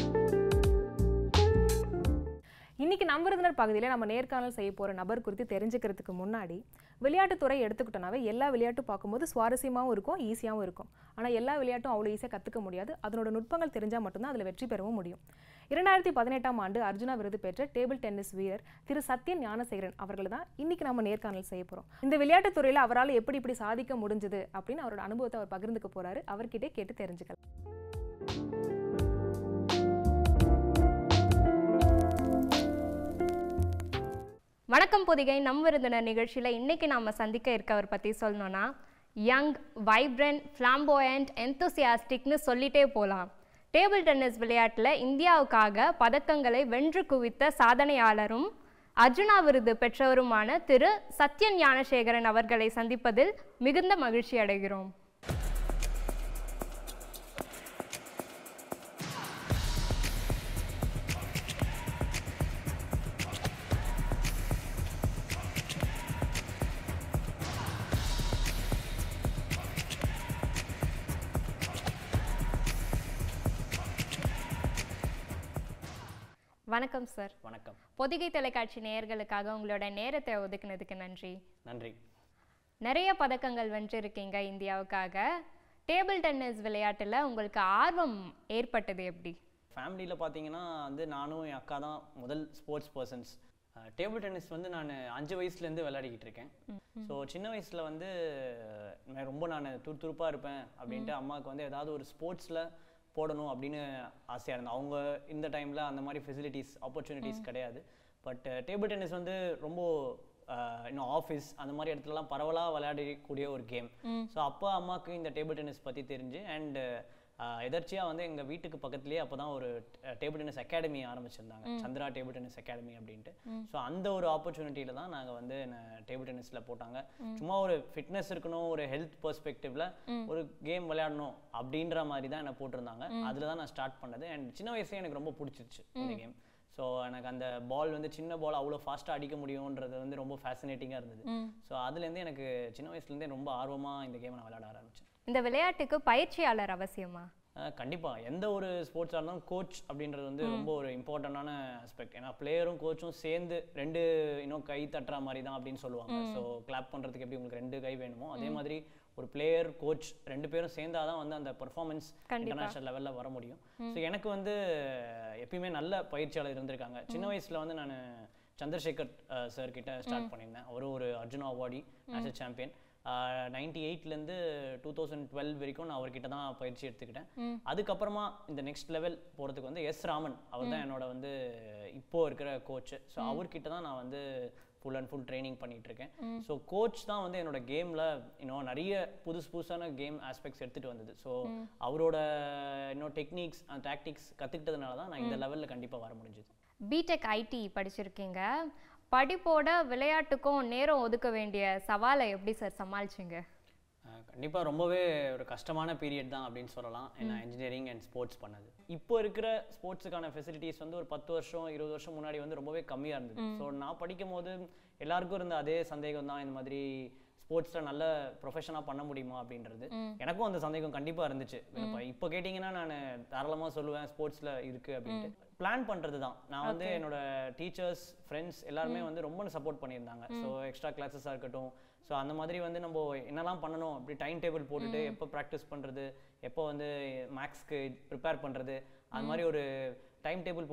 இன்னைக்கு நம் விருந்தினர் பகுதியில் நம்ம நேர்காணல் செய்ய போகிற நபர் குறித்து தெரிஞ்சுக்கிறதுக்கு முன்னாடி விளையாட்டுத்துறை எடுத்துக்கிட்டோம்னாவே எல்லா விளையாட்டும் பார்க்கும்போது சுவாரஸ்யமாகவும் இருக்கும் ஈஸியாகவும் இருக்கும் ஆனால் எல்லா விளையாட்டும் அவ்வளோ ஈஸியாக கற்றுக்க முடியாது அதனோட நுட்பங்கள் தெரிஞ்சால் மட்டும்தான் அதில் வெற்றி பெறவும் முடியும் இரண்டாயிரத்தி பதினெட்டாம் ஆண்டு அர்ஜுனா விருது பெற்ற டேபிள் டென்னிஸ் வீரர் திரு சத்யன் ஞானசேகரன் அவர்கள் தான் இன்னைக்கு நம்ம நேர்காணல் செய்ய போகிறோம் இந்த விளையாட்டுத் துறையில் அவரால் எப்படி இப்படி சாதிக்க முடிஞ்சது அப்படின்னு அவரோட அனுபவத்தை அவர் பகிர்ந்துக்க போறாரு அவர்கிட்டே கேட்டு தெரிஞ்சுக்கலாம் வணக்கம் பொதிகை நம் விருந்தினர் நிகழ்ச்சியில் இன்னைக்கு நாம் சந்திக்க இருக்கவர் பற்றி சொல்லணும்னா யங் வைப்ரண்ட் ஃப்ளாம்போயண்ட் எந்தூசியாஸ்டிக்னு சொல்லிட்டே போகலாம் டேபிள் டென்னிஸ் விளையாட்டில் இந்தியாவுக்காக பதக்கங்களை வென்று குவித்த சாதனையாளரும் அர்ஜுனா விருது பெற்றவருமான திரு சத்யன் ஞானசேகரன் அவர்களை சந்திப்பதில் மிகுந்த மகிழ்ச்சி அடைகிறோம் வணக்கம் சார் வணக்கம் பொதிகை தொலைக்காட்சி நேயர்களுக்காக உங்களோட நேரத்தை ஒதுக்குனதுக்கு நன்றி நன்றி நிறைய பதக்கங்கள் வென்றிருக்கீங்க இந்தியாவுக்காக டேபிள் டென்னிஸ் விளையாட்டில் உங்களுக்கு ஆர்வம் ஏற்பட்டது எப்படி ஃபேமிலியில் பார்த்தீங்கன்னா வந்து நானும் என் அக்கா தான் முதல் ஸ்போர்ட்ஸ் பர்சன்ஸ் டேபிள் டென்னிஸ் வந்து நான் அஞ்சு வயசுலேருந்து விளையாடிக்கிட்டு இருக்கேன் ஸோ சின்ன வயசில் வந்து நான் ரொம்ப நான் துருதுருப்பாக இருப்பேன் அப்படின்ட்டு அம்மாவுக்கு வந்து ஏதாவது ஒரு ஸ்போர்ட்ஸில் போடணும் அப்படின்னு ஆசையாக இருந்தேன் அவங்க இந்த டைமில் அந்த மாதிரி ஃபெசிலிட்டிஸ் ஆப்பர்ச்சுனிட்டிஸ் கிடையாது பட் டேபிள் டென்னிஸ் வந்து ரொம்ப அஹ், இன்னும் ஆஃபீஸ் அந்த மாதிரி இடத்துலலாம் பரவலாக விளையாடக்கூடிய ஒரு கேம் ஸோ அப்போ அம்மாவுக்கு இந்த டேபிள் டென்னிஸ் பற்றி தெரிஞ்சு அண்ட் எதர்ச்சியாக வந்து எங்கள் வீட்டுக்கு பக்கத்துலேயே அப்போ தான் ஒரு டேபிள் டென்னிஸ் அகாடமி ஆரம்பிச்சிருந்தாங்க சந்திரா டேபிள் டென்னிஸ் அகாடமி அப்படின்ட்டு ஸோ அந்த ஒரு ஆப்பர்ச்சுனிட்டியில் தான் நாங்கள் வந்து டேபிள் டென்னிஸில் போட்டாங்க சும்மா ஒரு ஃபிட்னஸ் இருக்கணும் ஒரு ஹெல்த் பெர்ஸ்பெக்டிவ்ல ஒரு கேம் விளையாடணும் அப்படின்ற மாதிரி தான் என்னை போட்டிருந்தாங்க அதில் தான் நான் ஸ்டார்ட் பண்ணது அண்ட் சின்ன வயசுலேயே எனக்கு ரொம்ப பிடிச்சிருச்சு இந்த கேம் ஸோ எனக்கு அந்த பால் வந்து சின்ன பால் அவ்வளோ ஃபாஸ்ட்டாக அடிக்க முடியுன்றது வந்து ரொம்ப ஃபேசினேட்டிங்காக இருந்தது ஸோ அதுலேருந்து எனக்கு சின்ன வயசுலேருந்தே ரொம்ப ஆர்வமாக இந்த கேமை நான் விளையாட ஆரம்பிச்சேன் இந்த விளையாட்டுக்கு பயிற்சியாளர் அவசியமா அஹ் கண்டிப்பா எந்த ஒரு ஸ்போர்ட்ஸாக இருந்தாலும் கோச் அப்படின்றது வந்து ரொம்ப ஒரு இம்பார்ட்டண்டான ஆஸ்பெக்ட் ஏன்னா பிளேயரும் கோச்சும் சேர்ந்து ரெண்டு இன்னும் கை தட்டுற மாதிரி தான் அப்படின்னு சொல்லுவாங்க ஸோ கிளாப் பண்றதுக்கு எப்படி உங்களுக்கு ரெண்டு கை வேணுமோ அதே மாதிரி ஒரு பிளேயர் கோச் ரெண்டு பேரும் சேர்ந்தாதான் வந்து அந்த பெர்ஃபார்மன்ஸ் இன்டர்நேஷனல் லெவலில் வர முடியும் ஸோ எனக்கு வந்து எப்பயுமே நல்ல பயிற்சியாளர் இருந்திருக்காங்க சின்ன வயசுல வந்து நான் சந்திரசேகர் சார் கிட்ட ஸ்டார்ட் பண்ணியிருந்தேன் அவரும் ஒரு Arjuna awardee national champion ninety எயிட்லேருந்து டூ தௌசண்ட் டுவெல் வரைக்கும் நான் அவர்கிட்ட தான் பயிற்சி எடுத்துக்கிட்டேன் அதுக்கப்புறமா இந்த நெக்ஸ்ட் லெவல் போகிறதுக்கு வந்து எஸ் ராமன் அவர் தான் என்னோட வந்து இப்போ இருக்கிற கோச் ஸோ அவர்கிட்ட தான் நான் வந்து ஃபுல் அண்ட் ஃபுல் ட்ரைனிங் பண்ணிட்டு இருக்கேன் ஸோ கோச் தான் வந்து என்னோட கேமில் இன்னும் நிறைய புதுசு புதுசான கேம் ஆஸ்பெக்ட்ஸ் எடுத்துகிட்டு வந்தது ஸோ அவரோட இன்னும் டெக்னிக்ஸ் அந்த டாக்டிக்ஸ் கற்றுக்கிட்டதுனால தான் நான் இந்த லெவலில் கண்டிப்பாக வர முடிஞ்சது பிடெக் ஐடி படிச்சிருக்கீங்க படிப்போட விளையாட்டுக்கும் நேரம் ஒதுக்க வேண்டிய சவாலை எப்படி சார் சமாளிச்சீங்க கண்டிப்பாக ரொம்பவே ஒரு கஷ்டமான பீரியட் தான் அப்படின்னு சொல்லலாம் ஏன்னா இன்ஜினியரிங் அண்ட் ஸ்போர்ட்ஸ் பண்ணது இப்போ இருக்கிற ஸ்போர்ட்ஸுக்கான ஃபெசிலிட்டிஸ் வந்து ஒரு பத்து வருஷம் இருபது வருஷம் முன்னாடி வந்து ரொம்பவே கம்மியாக இருந்தது ஸோ நான் படிக்கும் போது எல்லாருக்கும் இருந்த அதே சந்தேகம் தான் இந்த மாதிரி ஸ்போர்ட்ஸில் நல்ல ப்ரொஃபஷனாக பண்ண முடியுமா அப்படின்றது எனக்கும் அந்த சந்தேகம் கண்டிப்பாக இருந்துச்சு இப்போ இப்போ கேட்டிங்கன்னா நான் தாராளமாக சொல்லுவேன் ஸ்போர்ட்ஸில் இருக்குது அப்படின்ட்டு பிளான் பண்ணுறது தான் நான் வந்து என்னோட டீச்சர்ஸ் ஃப்ரெண்ட்ஸ் எல்லாருமே வந்து ரொம்ப சப்போர்ட் பண்ணியிருந்தாங்க ஸோ எக்ஸ்ட்ரா கிளாஸஸாக இருக்கட்டும் ஸோ அந்த மாதிரி வந்து நம்ம என்னெல்லாம் பண்ணணும் அப்படி டைம் டேபிள் போட்டுட்டு எப்போ ப்ராக்டிஸ் பண்ணுறது எப்போ வந்து மேக்ஸ்க்கு ப்ரிப்பேர் பண்ணுறது அது மாதிரி ஒரு டைம் டேபிள் போட்டு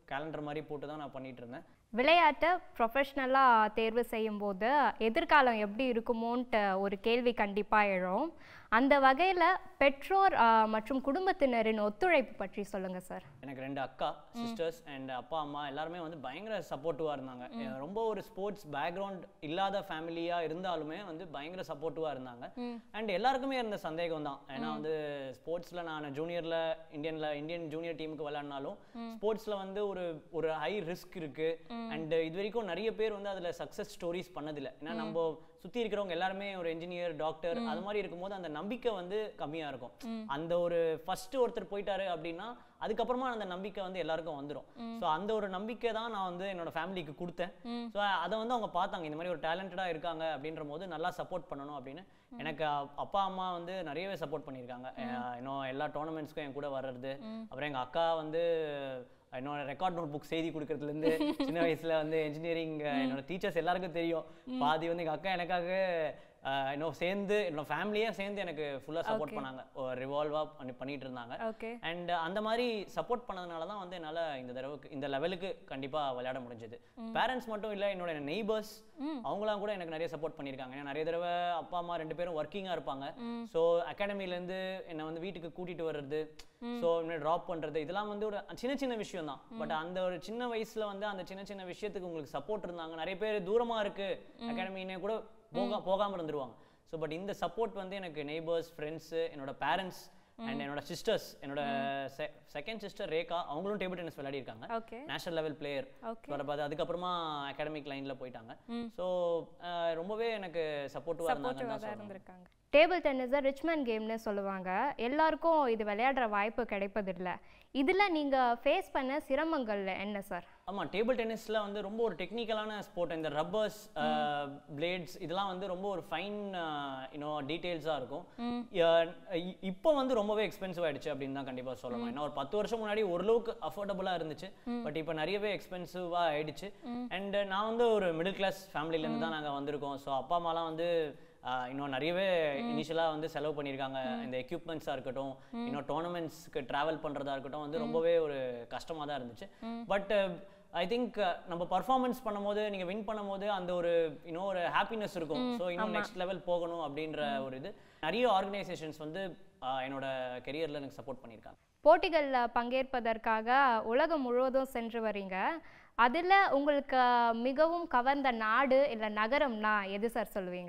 கேலண்டர் மாதிரி போட்டு தான் நான் பண்ணிட்டு இருந்தேன் விளையாட்டை ப்ரொஃபஷ்னலாக தேர்வு செய்யும்போது எதிர்காலம் எப்படி இருக்குமோன்ட்டு ஒரு கேள்வி கண்டிப்பாக எழும் அந்த வகையில் பெற்றோர் ஆ, மற்றும் குடும்பத்தினரின் ஒத்துழைப்பு பற்றி சொல்லுங்கள் சார் எனக்கு ரெண்டு அக்கா சிஸ்டர்ஸ் அண்ட் அப்பா அம்மா எல்லாருமே வந்து பயங்கர சப்போர்ட்டிவாக இருந்தாங்க அஹ் ரொம்ப ஒரு ஸ்போர்ட்ஸ் பேக்ரவுண்ட் இல்லாத ஃபேமிலியாக இருந்தாலுமே வந்து பயங்கர சப்போர்ட்டிவாக இருந்தாங்க அண்ட் எல்லாருக்குமே இருந்த சந்தேகம் தான் ஏன்னா வந்து ஸ்போர்ட்ஸில் நான் ஜூனியரில் இந்தியனில் இந்தியன் ஜூனியர் டீமுக்கு விளையாடினாலும் ஸ்போர்ட்ஸில் வந்து ஒரு ஒரு ஹை ரிஸ்க் இருக்கு அண்ட் இது வரைக்கும் நிறைய பேர் வந்து அதில் சக்ஸஸ் ஸ்டோரிஸ் பண்ணதில்லை ஏன்னா நம்ம சுற்றி இருக்கிறவங்க எல்லாருமே ஒரு இன்ஜினியர் டாக்டர் அது மாதிரி இருக்கும்போது அந்த நம்பிக்கை வந்து கம்மியாக இருக்கும் அந்த ஒரு ஃபர்ஸ்ட் ஒருத்தர் போயிட்டாரு அப்படின்னா அதுக்கப்புறமா அந்த நம்பிக்கை வந்து எல்லாருக்கும் வந்துடும் ஸோ அந்த ஒரு நம்பிக்கை தான் நான் வந்து என்னோட ஃபேமிலிக்கு கொடுத்தேன் ஸோ அதை வந்து அவங்க பார்த்தாங்க இந்த மாதிரி ஒரு டேலண்டடாக இருக்காங்க அப்படின்ற போது நல்லா சப்போர்ட் பண்ணணும் அப்படின்னு எனக்கு அ- அப்பா அம்மா வந்து நிறையவே சப்போர்ட் பண்ணியிருக்காங்க அஹ் இன்னும் எல்லா டோர்னமெண்ட்ஸ்க்கும் என் கூட வர்றது அப்புறம் எங்கள் அக்கா வந்து என்னோட ரெக்கார்ட் நோட் புக் செய்தி கொடுக்கறதுலேருந்து சின்ன வயசுல வந்து இன்ஜினியரிங் என்னோட டீச்சர்ஸ் எல்லாருக்கும் தெரியும் பாதி வந்து எங்கள் அக்கா எனக்காக அஹ், இன்னும் சேர்ந்து என்னோட ஃபேமிலியே சேர்ந்து எனக்கு ஃபுல்லாக சப்போர்ட் பண்ணாங்க ரிவால்வாக பண்ணி பண்ணிட்டு இருந்தாங்க ஓகே அண்ட் அந்த மாதிரி சப்போர்ட் பண்ணதுனால தான் வந்து என்னால் இந்த தடவைக்கு இந்த லெவலுக்கு கண்டிப்பாக விளையாட முடிஞ்சது பேரண்ட்ஸ் மட்டும் இல்லை என்னோட நெய்பர்ஸ் அவங்களாம் கூட எனக்கு நிறைய சப்போர்ட் பண்ணியிருக்காங்க ஏன்னா நிறைய தடவை அப்பா அம்மா ரெண்டு பேரும் ஒர்க்கிங்காக இருப்பாங்க ஸோ அகாடமிலேருந்து என்னை வந்து வீட்டுக்கு கூட்டிட்டு வர்றது ஸோ ட்ராப் பண்ணுறது இதெல்லாம் வந்து ஒரு சின்ன சின்ன விஷயம் தான் பட் அந்த ஒரு சின்ன வயசுல வந்து அந்த சின்ன சின்ன விஷயத்துக்கு உங்களுக்கு சப்போர்ட் இருந்தாங்க நிறைய பேர் தூரமா இருக்கு அகாடமினே கூட போக போகாம இருந்துருவாங்க ஸோ பட் இந்த சப்போர்ட் வந்து எனக்கு நெய்பர்ஸ் ஃப்ரெண்ட்ஸு என்னோட பேரண்ட்ஸ் அண்ட் என்னோட சிஸ்டர்ஸ் என்னோட செகண்ட் சிஸ்டர் ரேகா அவங்களும் டேபிள் டென்னிஸ் விளையாடிருக்காங்க okay national level player Okay. வரப்பாது அதுக்கப்புறமா அகாடமிக் லைன்ல போயிட்டாங்க ஸோ ரொம்பவே எனக்கு சப்போர்ட்டிவாக இருந்தாங்கன்னு சப்போர்ட்டிவாக தான் தான் சொல்லணும் இருந்திருக்காங்க டேபிள் டென்னிஸை ரிச்மன் கேம்னு சொல்லுவாங்க எல்லாருக்கும் இது விளையாடுற வாய்ப்பு கிடைப்பதில்ல இதில் நீங்கள் ஃபேஸ் பண்ண சிரமங்கள் என்ன சார் ஆமா டேபிள் டென்னிஸ்ல வந்து ரொம்ப ஒரு டெக்னிக்கலான ஸ்போர்ட் இந்த ரப்பர்ஸ் பிளேட்ஸ் இதெல்லாம் வந்து ரொம்ப ஒரு ஃபைன் யூனோ டீடைல்ஸாக இருக்கும் அஹ் இ- இப்போ வந்து ரொம்பவே எக்ஸ்பென்சிவ் ஆயிடுச்சு அப்படின்னு தான் கண்டிப்பா சொல்லணும் ஏன்னா ஒரு பத்து வருஷம் முன்னாடி ஓரளவுக்கு அஃபோர்டபுளாக இருந்துச்சு பட் இப்போ நிறையவே எக்ஸ்பென்சிவாக ஆயிடுச்சு அண்ட் நான் வந்து ஒரு மிடில் கிளாஸ் ஃபேமிலிலேருந்து தான் நாங்க வந்திருக்கோம் ஸோ அப்பா அம்மாலாம் வந்து ஆஹ் இன்னும் நிறையவே இனிஷியலாக வந்து செலவு பண்ணியிருக்காங்க இந்த எக்யூப்மெண்ட்ஸாக இருக்கட்டும் இன்னும் டோர்னமெண்ட்ஸ்க்கு ட்ராவல் பண்ணுறதா இருக்கட்டும் வந்து ரொம்பவே ஒரு கஷ்டமாக தான் இருந்துச்சு பட் ஐ திங்க் நம்ம பர்ஃபார்மன்ஸ் பண்ணும்போது நீங்கள் வின் பண்ணும்போது அந்த ஒரு இன்னும் ஒரு ஹாப்பினஸ் இருக்கும் ஸோ இன்னும் நெக்ஸ்ட் லெவல் போகணும் அப்படின்ற ஒரு இது நிறைய ஆர்கனைசேஷன்ஸ் வந்து ஆஹ் என்னோட கெரியரில் எனக்கு சப்போர்ட் பண்ணியிருக்காங்க போட்டிகளில் பங்கேற்பதற்காக உலகம் முழுவதும் சென்று வரீங்க அதில் உங்களுக்கு மிகவும் கவர்ந்த நாடு இல்லை நகரம்னா எது சார் சொல்லுவீங்க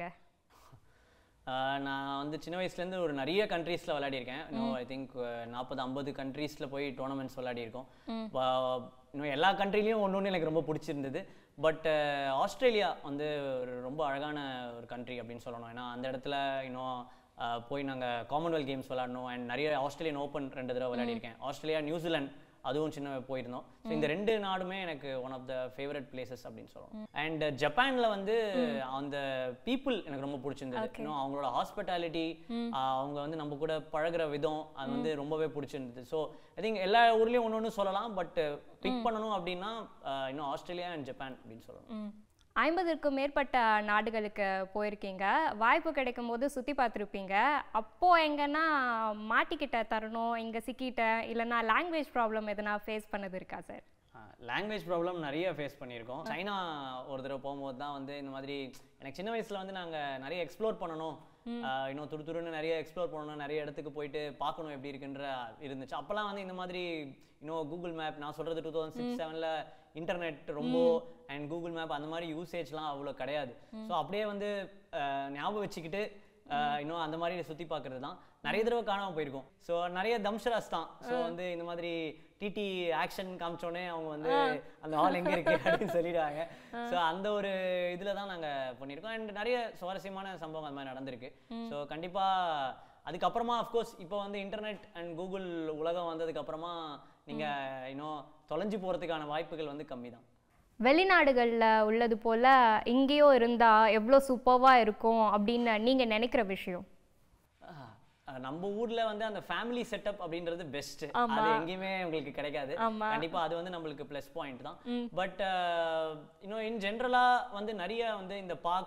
ஆஹ் நான் வந்து சின்ன வயசுலேருந்து ஒரு நிறைய கண்ட்ரீஸில் விளையாடிருக்கேன் இன்னும் ஐ திங்க் நாற்பது ஐம்பது கண்ட்ரீஸில் போய் டோர்னமெண்ட்ஸ் விளையாடிருக்கோம் ப- இன்னும் எல்லா கண்ட்ரிலையும் ஒன்று ஒன்று எனக்கு ரொம்ப பிடிச்சிருந்தது பட் ஆஸ்திரேலியா வந்து ஒரு ரொம்ப அழகான ஒரு கண்ட்ரி அப்படின்னு சொல்லணும் ஏன்னா அந்த இடத்துல இன்னும் ஆஹ் போய் நாங்கள் காமன்வெல்த் கேம்ஸ் விளையாடணும் அண்ட் நிறைய ஆஸ்திரேலியன் ஓப்பன் ரெண்டு தடவை விளையாடிருக்கேன் ஆஸ்திரேலியா நியூசிலாந்து அதுவும் சின்ன போயிருந்தோம் ஸோ இந்த ரெண்டு நாடுமே எனக்கு one of the favourite places அப்படின்னு சொல்லணும் அண்ட் ஜப்பான்ல வந்து அந்த பீப்புள் எனக்கு ரொம்ப பிடிச்சிருந்தது இன்னும் அவங்களோட ஹாஸ்பிட்டாலிட்டி அவங்க வந்து நம்ம கூட பழகுற விதம் அது வந்து ரொம்பவே பிடிச்சிருந்தது ஸோ ஐ திங்க் எல்லா ஊர்லயும் ஒன்று ஒன்று சொல்லலாம் பட் பிக் பண்ணணும் அப்படின்னா ஆஹ் இன்னும் ஆஸ்திரேலியா அண்ட் ஜப்பான் அப்படின்னு சொல்லணும் ஐம்பதுக்கும் மேற்பட்ட நாடுகளுக்கு போயிருக்கீங்க வாய்ப்பு கிடைக்கும் போது சுற்றி பார்த்துருப்பீங்க அப்போது எங்கன்னா மாட்டிக்கிட்ட தருணம் இங்கே சிக்கிட்டேன் இல்லைன்னா லாங்குவேஜ் ப்ராப்ளம் எதனா ஃபேஸ் பண்ணது இருக்கா சார் லாங்குவேஜ் ப்ராப்ளம் நிறைய ஃபேஸ் பண்ணியிருக்கோம் சைனா ஒரு தடவை போகும்போது தான் வந்து இந்த மாதிரி எனக்கு சின்ன வயசுல வந்து நாங்க நிறைய எக்ஸ்ப்ளோர் பண்ணணும் ஆஹ் இன்னும் துரு துருன்னு நிறைய எக்ஸ்ப்ளோர் பண்ணணும் நிறைய இடத்துக்கு போயிட்டு பார்க்கணும் எப்படி இருக்குன்ற இருந்துச்சு அப்போல்லாம் வந்து இந்த மாதிரி இன்னும் கூகுள் மேப் நான் சொல்றது டூ தௌசண்ட் சிக்ஸ் செவனில் இன்டர்நெட் ரொம்ப அண்ட் கூகுள் மேப் அந்த மாதிரி யூசேஜ்லாம் அவ்வளோ கிடையாது ஸோ அப்படியே வந்து ஆஹ் ஞாபகம் வச்சுக்கிட்டு ஆஹ் இன்னும் அந்த மாதிரி சுற்றி பார்க்கறது தான் நிறைய தடவை காணாம போயிருக்கோம் ஸோ நிறைய தம்ஷராஸ் தான் ஸோ வந்து இந்த மாதிரி டிடி ஆக்ஷன் காமிச்சோடனே அவங்க வந்து அந்த ஹால் எங்க இருக்கு அப்படின்னு சொல்லிடுவாங்க ஸோ அந்த ஒரு இதுல தான் நாங்க பண்ணியிருக்கோம் அண்ட் நிறைய சுவாரஸ்யமான சம்பவம் அந்த மாதிரி நடந்திருக்கு ஸோ கண்டிப்பா அதுக்கப்புறமா அஃப்கோர்ஸ் இப்போ வந்து இன்டர்நெட் அண்ட் கூகுள் உலகம் வந்ததுக்கு அப்புறமா நீங்க இன்னும் தொலைஞ்சு போறதுக்கான வாய்ப்புகள் வந்து கம்மி தான் வெளிநாடுகளில் உள்ளது போல் இங்கேயோ இருந்தால் எவ்வளோ சூப்பராக இருக்கும் அப்படின்னு நீங்கள் நினைக்கிற விஷயம் ஆஹ், அஹ் நம்ம ஊர்ல வந்து அந்த ஃபேமிலி செட்டப் அப்படின்றது பெஸ்ட் அது எங்கேயுமே உங்களுக்கு கிடைக்காது ஆமா. கண்டிப்பா அது வந்து நம்மளுக்கு ப்ளஸ் பாயிண்ட் தான் பட் இன்னும் இன் ஜென்ரலா வந்து நிறைய வந்து இந்த பார்க்ஸ்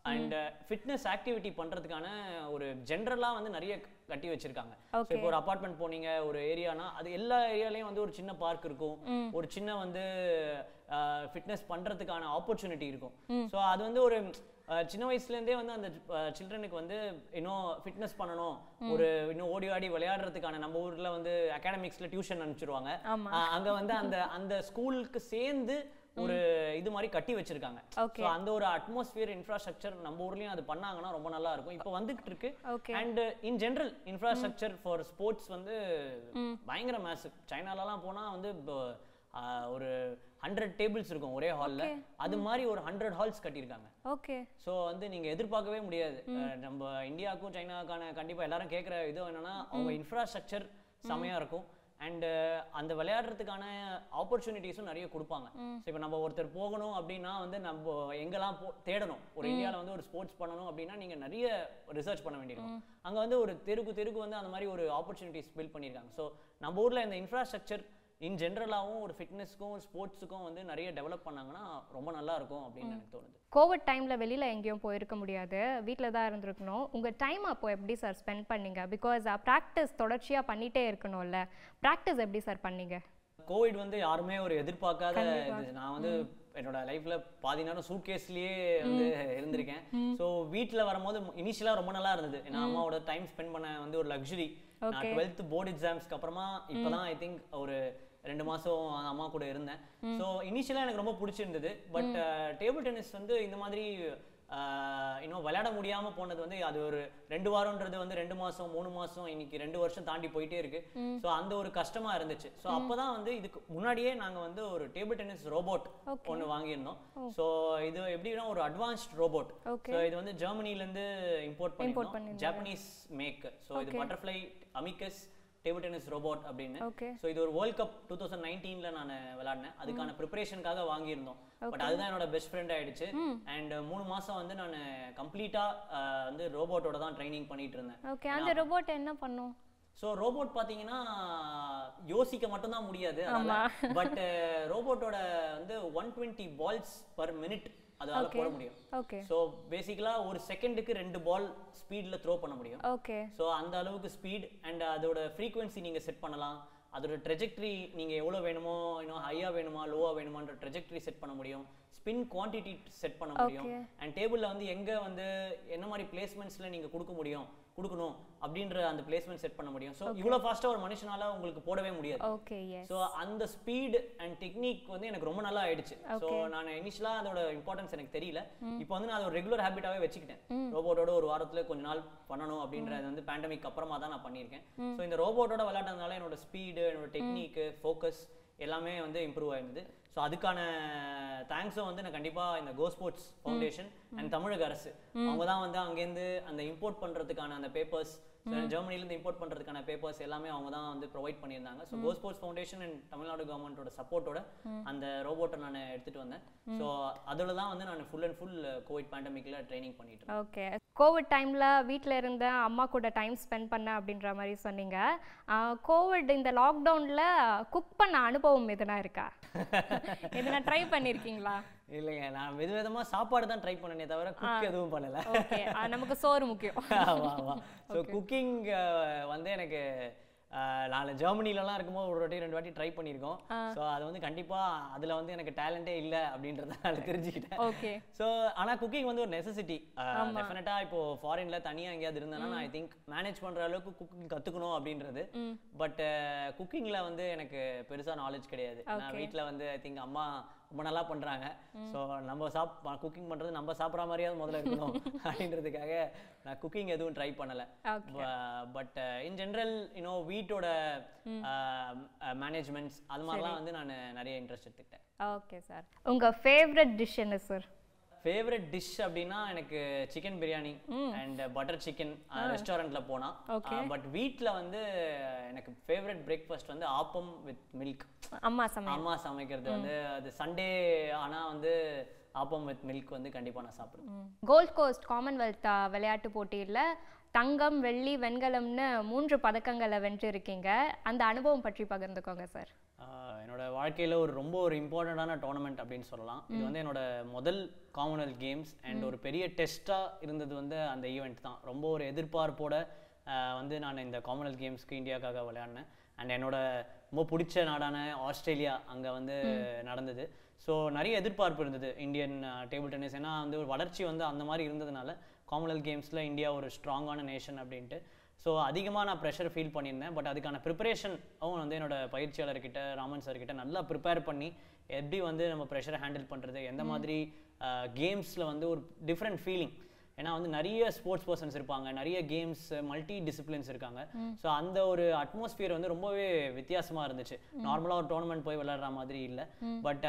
அண்ட் ஃபிட்னஸ் ஆக்டிவிட்டி பண்றதுக்கான ஒரு ஜென்ரலாக வந்து நிறைய கட்டி வச்சிருக்காங்க So, Okay. இப்போ ஒரு அபார்ட்மெண்ட் போனீங்க ஒரு ஏரியானா அது எல்லா ஏரியாலையும் வந்து ஒரு சின்ன பார்க் இருக்கும் ஒரு சின்ன வந்து ஃபிட்னஸ் பண்றதுக்கான ஆப்பர்ச்சுனிட்டி இருக்கும் ஸோ அது வந்து ஒரு அஹ், சின்ன வயசுலேருந்தே வந்து அந்த சில்ட்ரனுக்கு வந்து இன்னும் ஃபிட்னஸ் பண்ணணும் ஒரு இன்னும் ஓடி ஆடி விளையாடுறதுக்கான நம்ம ஊர்ல வந்து அகாடமிக்ஸ்ல டியூஷன் அனுப்பிச்சிருவாங்க ஆமா. அஹ், அங்க வந்து அந்த அந்த ஸ்கூலுக்கு சேர்ந்து ஒரு இது மாதிரி கட்டி வச்சிருக்காங்க Okay. ஸோ அந்த ஒரு அட்மாஸ்பியர் இன்ஃப்ராஸ்ட்ரக்சர் நம்ம ஊர்லயும் அது பண்ணாங்கன்னா ரொம்ப நல்லா இருக்கும் இப்போ வந்துகிட்டு இருக்கு Okay. And in general infrastructure for sports வந்து பயங்கர மேசிவ் சைனாலலாம் போனா வந்து இப்போ, ஆஹ், ஒரு ஹண்ட்ரட் டேபிள்ஸ் இருக்கும் ஒரே ஹால்ல அது மாதிரி ஒரு ஹண்ட்ரட் ஹால்ஸ் கட்டியிருக்காங்க ஓகே ஸோ வந்து நீங்க எதிர்பார்க்கவே முடியாது அஹ், நம்ம இந்தியாவுக்கும் சைனாக்கான கண்டிப்பா எல்லாரும் கேட்குற இது என்னன்னா அவங்க இன்ஃப்ராஸ்ட்ரக்சர் செமையா இருக்கும் அண்ட் அந்த விளையாடுறதுக்கான ஆப்பர்ச்சுனிட்டிஸும் நிறைய கொடுப்பாங்க ஸோ இப்போ நம்ம ஒருத்தர் போகணும் அப்படின்னா வந்து நம்ம எங்கெல்லாம் போ தேடணும் ஒரு இந்தியாவில் வந்து ஒரு ஸ்போர்ட்ஸ் பண்ணணும் அப்படின்னா நீங்க நிறைய ரிசர்ச் பண்ண வேண்டியிருக்கும் அங்க வந்து ஒரு தெருக்கு தெருக்கு வந்து அந்த மாதிரி ஒரு ஆப்பர்ச்சுனிட்டிஸ் பில்ட் பண்ணியிருக்காங்க ஸோ நம்ம ஊர்ல இந்த இன்ஃப்ராஸ்ட்ரக்சர் இன் ஜென்ரலாகவும் ஒரு ஃபிட்னஸ்க்கும் ஸ்போர்ட்ஸுக்கும் வந்து நிறைய டெவலப் பண்ணாங்கன்னா ரொம்ப நல்லா இருக்கும் அப்படின்னு எனக்கு தோணுது கோவிட் டைமில் வெளியில் எங்கேயும் போயிருக்க முடியாது வீட்டில் தான் இருந்திருக்கணும் உங்கள் டைம் அப்போ எப்படி சார் ஸ்பெண்ட் பண்ணீங்க பிகாஸ் ப்ராக்டிஸ் தொடர்ச்சியாக பண்ணிகிட்டே இருக்கணும்ல ப்ராக்டிஸ் எப்படி சார் பண்ணீங்க கோவிட் வந்து யாருமே ஒரு எதிர்பார்க்காத இது நான் வந்து என்னோட லைஃப்ல பாதி நேரம் சூட் கேஸ்லயே வந்து இருந்திருக்கேன் ஸோ வீட்டில் வரும்போது இனிஷியலாக ரொம்ப நல்லா இருந்தது ஏன்னா அம்மாவோட டைம் ஸ்பெண்ட் பண்ண வந்து ஒரு லக்ஸுரி நான் டுவெல்த் போர்டு எக்ஸாம்ஸ்க்கு அப்புறமா இப்போதான் ஐ திங்க் ஒரு ரெண்டு மாசம் அம்மா கூட இருந்தேன் ஸோ இனிஷியலாக எனக்கு ரொம்ப பிடிச்சிருந்தது பட் டேபிள் டென்னிஸ் வந்து இந்த மாதிரி ஆஹ் இன்னும் விளையாட முடியாம போனது வந்து அது ஒரு ரெண்டு வாரம்ன்றது வந்து ரெண்டு மாசம் மூணு மாசம் இன்னைக்கு ரெண்டு வருஷம் தாண்டி போயிட்டே இருக்கு ஸோ அந்த ஒரு கஷ்டமா இருந்துச்சு ஸோ அப்பதான் வந்து இதுக்கு முன்னாடியே நாங்க வந்து ஒரு டேபிள் டென்னிஸ் ரோபோட் ஒன்னு வாங்கியிருந்தோம் ஸோ இது எப்படின்னா ஒரு அட்வான்ஸ்ட் ரோபோட் Okay. ஸோ இது வந்து ஜெர்மனில இருந்து இம்போர்ட் பண்ணிருந்தோம் ஜாப்பனீஸ் மேக் ஸோ இது Butterfly Amicus table tennis robot அப்படின்னு ஓகே ஸோ இது ஒரு வேர்ல்ட் கப் டூ தௌசண்ட் நைன்டீன்ல நான் விளையாடினேன் அதுக்கான ப்ரிப்பரேஷனுக்காக வாங்கியிருந்தோம் பட் அதுதான் என்னோட பெஸ்ட் ஃப்ரெண்ட் ஆயிடுச்சு அண்ட் மூணு மாசம் வந்து நான் கம்ப்ளீட்டா வந்து ரோபோட்டோட தான் ட்ரைனிங் பண்ணிட்டு இருந்தேன் ஓகே அந்த ரோபோட் என்ன பண்ணும் ஸோ ரோபோட் பார்த்தீங்கன்னா யோசிக்க மட்டும்தான் முடியாது பட் ரோபோட்டோட வந்து one twenty balls per minute அதால போட முடியும் ஓகே ஸோ பேசிக்கலாக ஒரு செகண்டுக்கு ரெண்டு பால் ஸ்பீடில் த்ரோ பண்ண முடியும் ஓகே ஸோ அந்த அளவுக்கு ஸ்பீட் அண்ட் அதோட ஃப்ரீக்வன்சி நீங்கள் செட் பண்ணலாம் அதோட ட்ரெஜெக்டரி நீங்கள் எவ்வளோ வேணுமோ இன்னும் ஹையாக வேணுமா லோவாக வேணுமான்ற ட்ரெஜெக்டரி செட் பண்ண முடியும் ஸ்பின் குவான்டிட்டி செட் பண்ண முடியும் அண்ட் டேபிளில் வந்து எங்கே வந்து என்ன மாதிரி பிளேஸ்மெண்ட்ஸில் நீங்கள் கொடுக்க முடியும் கொடுக்கணும் அப்படின்ற அந்த பிளேஸ்மெண்ட் செட் பண்ண முடியும் ஸோ இவ்வளோ ஃபாஸ்ட்டாக ஒரு மனுஷனால உங்களுக்கு போடவே முடியாது ஓகே எஸ் ஸோ அந்த ஸ்பீட் அண்ட் டெக்னிக் வந்து எனக்கு ரொம்ப நல்லா ஆயிடுச்சு ஸோ நான் இனிஷியலாக அதோட இம்பார்ட்டன்ஸ் எனக்கு தெரியல இப்போ வந்து நான் அதை ஒரு ரெகுலர் ஹேபிட்டாவே வச்சுக்கிட்டேன் ரோபோட்டோட ஒரு வாரத்துல கொஞ்ச நாள் பண்ணணும் அப்படின்றது வந்து பேண்டமிக் அப்புறமா தான் நான் பண்ணியிருக்கேன் ஸோ இந்த ரோபோட்டோட விளையாடுறதுனால என்னோட ஸ்பீடு என்னோட டெக்னிக்கு ஃபோக்கஸ் எல்லாமே வந்து இம்ப்ரூவ் ஆயிருந்தது ஸோ அதுக்கான தேங்க்ஸும் வந்து நான் கண்டிப்பா இந்த கோ ஸ்போர்ட்ஸ் ஃபவுண்டேஷன் அண்ட் தமிழக அரசு அவங்க தான் வந்து அங்கேருந்து அந்த இம்போர்ட் பண்றதுக்கான அந்த பேப்பர்ஸ் ஜெர்மனிலேருந்து இம்போர்ட் பண்றதுக்கான பேப்பர்ஸ் எல்லாமே அவங்க தான் வந்து ப்ரொவைட் பண்ணியிருந்தாங்க so Go Sports Foundation and Tamil Nadu கவர்மெண்ட்டோட சப்போர்ட்டோட அந்த ரோபோட்டை நான் எடுத்துட்டு வந்தேன் ஸோ அதில் தான் வந்து நான் ஃபுல் அண்ட் ஃபுல் கோவிட் பேண்டமிக்ல ட்ரைனிங் பண்ணிட்டு இருந்தேன். ஓகே கோவிட் டைமில் வீட்டில் இருந்த அம்மா கூட டைம் ஸ்பெண்ட் பண்ண அப்படின்ற மாதிரி சொன்னீங்க கோவிட் இந்த லாக்டவுனில் குக் பண்ண அனுபவம் எதுனா இருக்கா எதுனா ட்ரை பண்ணியிருக்கீங்களா இல்லைங்க நான் வித விதமா சாப்பாடு தான் ட்ரை பண்ணனே தவிர குக் எதுவும் பண்ணல ஓகே நமக்கு சோறு முக்கியம் ஆமா ஆமா ஸோ குக்கிங் வந்து எனக்கு அஹ், நான் ஜெர்மனிலலாம் இருக்கும்போது ஒரு வாட்டி ரெண்டு வாட்டி ட்ரை பண்ணியிருக்கோம் ஸோ அது வந்து கண்டிப்பா அதுல வந்து எனக்கு டேலண்டே இல்லை அப்படின்றத நான் தெரிஞ்சுக்கிட்டேன் ஓகே ஸோ ஆனா குக்கிங் வந்து ஒரு நெசசிட்டி டெஃபினட்டா இப்போ ஃபாரின்ல தனியா எங்கேயாவது இருந்தேன்னா நான் ஐ திங்க் மேனேஜ் பண்ற அளவுக்கு குக்கிங் கத்துக்கணும் அப்படின்றது பட் குக்கிங்ல வந்து எனக்கு பெருசா நாலேஜ் கிடையாது நான் வீட்ல வந்து ஐ திங்க் அம்மா ரொம்ப நல்லா பண்றாங்க ஸோ நம்ம சாப் குக்கிங் பண்றது நம்ம சாப்பிட்ற மாதிரியாவது முதல்ல இருக்கணும் அப்படின்றதுக்காக நான் குக்கிங் எதுவும் ட்ரை பண்ணல பட் இன் ஜென்ரல் யூனோ வீட்டோட மேனேஜ்மெண்ட்ஸ் அது மாதிரிலாம் வந்து நான் நிறைய இன்ட்ரெஸ்ட் எடுத்துக்கிட்டேன் ஓகே சார் உங்கள் ஃபேவரட் டிஷ் என்ன சார் ஃபேவரட் டிஷ் அப்படின்னா எனக்கு chicken biryani and butter chicken ரெஸ்டாரண்ட்ல போனா பட் வீட்ல வந்து எனக்கு ஃபேவரட் பிரேக்ஃபாஸ்ட் வந்து ஆப்பம் வித் மில்க் அம்மா சமையல் அம்மா சமைக்கிறது வந்து அது சண்டே ஆனா வந்து ஆப்பம் வித் மில்க் வந்து கண்டிப்பா நான் சாப்பிடுவேன் கோல்ட் கோஸ்ட் காமன்வெல்த் ஆ, விளையாட்டு போட்டியில் தங்கம் வெள்ளி வெண்கலம்னு மூன்று பதக்கங்களை வென்றிருக்கீங்க அந்த அனுபவம் பற்றி பகிர்ந்துக்கோங்க சார் ஆஹ் என்னோட வாழ்க்கையில் ஒரு ரொம்ப ஒரு இம்பார்ட்டண்ட்டான டோர்னமெண்ட் அப்படின்னு சொல்லலாம் இது வந்து என்னோட முதல் காமன்வெல்த் கேம்ஸ் அண்ட் ஒரு பெரிய டெஸ்ட்டாக இருந்தது வந்து அந்த ஈவெண்ட் தான் ரொம்ப ஒரு எதிர்பார்ப்போட ஆஹ் வந்து நான் இந்த காமன்வெல்த் கேம்ஸ்க்கு இந்தியாக்காக விளையாடினேன் அண்ட் என்னோட ரொம்ப பிடிச்ச நாடான ஆஸ்திரேலியா அங்கே வந்து நடந்தது ஸோ நிறைய எதிர்பார்ப்பு இருந்தது இந்தியன் டேபிள் டென்னிஸ் ஏன்னா வந்து ஒரு வளர்ச்சி வந்து அந்த மாதிரி இருந்ததுனால காமன்வெல்த் கேம்ஸில் இந்தியா ஒரு ஸ்ட்ராங்கான நேஷன் அப்படின்ட்டு ஸோ அதிகமாக நான் ப்ரெஷர் ஃபீல் பண்ணியிருந்தேன் பட் அதுக்கான ப்ரிப்பரேஷன் அவங்க வந்து என்னோட பயிற்சியாளர்கிட்ட ராமன் சார்கிட்ட நல்லா ப்ரிப்பேர் பண்ணி எப்படி வந்து நம்ம ப்ரெஷரை ஹேண்டில் பண்ணுறது எந்த மாதிரி கேம்ஸில் வந்து ஒரு டிஃப்ரெண்ட் ஃபீலிங் ஏன்னா வந்து நிறைய ஸ்போர்ட்ஸ் பர்சன்ஸ் இருப்பாங்க நிறைய கேம்ஸ் மல்டி டிசிப்ளின்ஸ் இருக்காங்க ஸோ அந்த ஒரு அட்மாஸ்பியர் வந்து ரொம்பவே வித்தியாசமாக இருந்துச்சு நார்மலாக ஒரு டோர்னமெண்ட் போய் விளையாடுற மாதிரி இல்லை பட்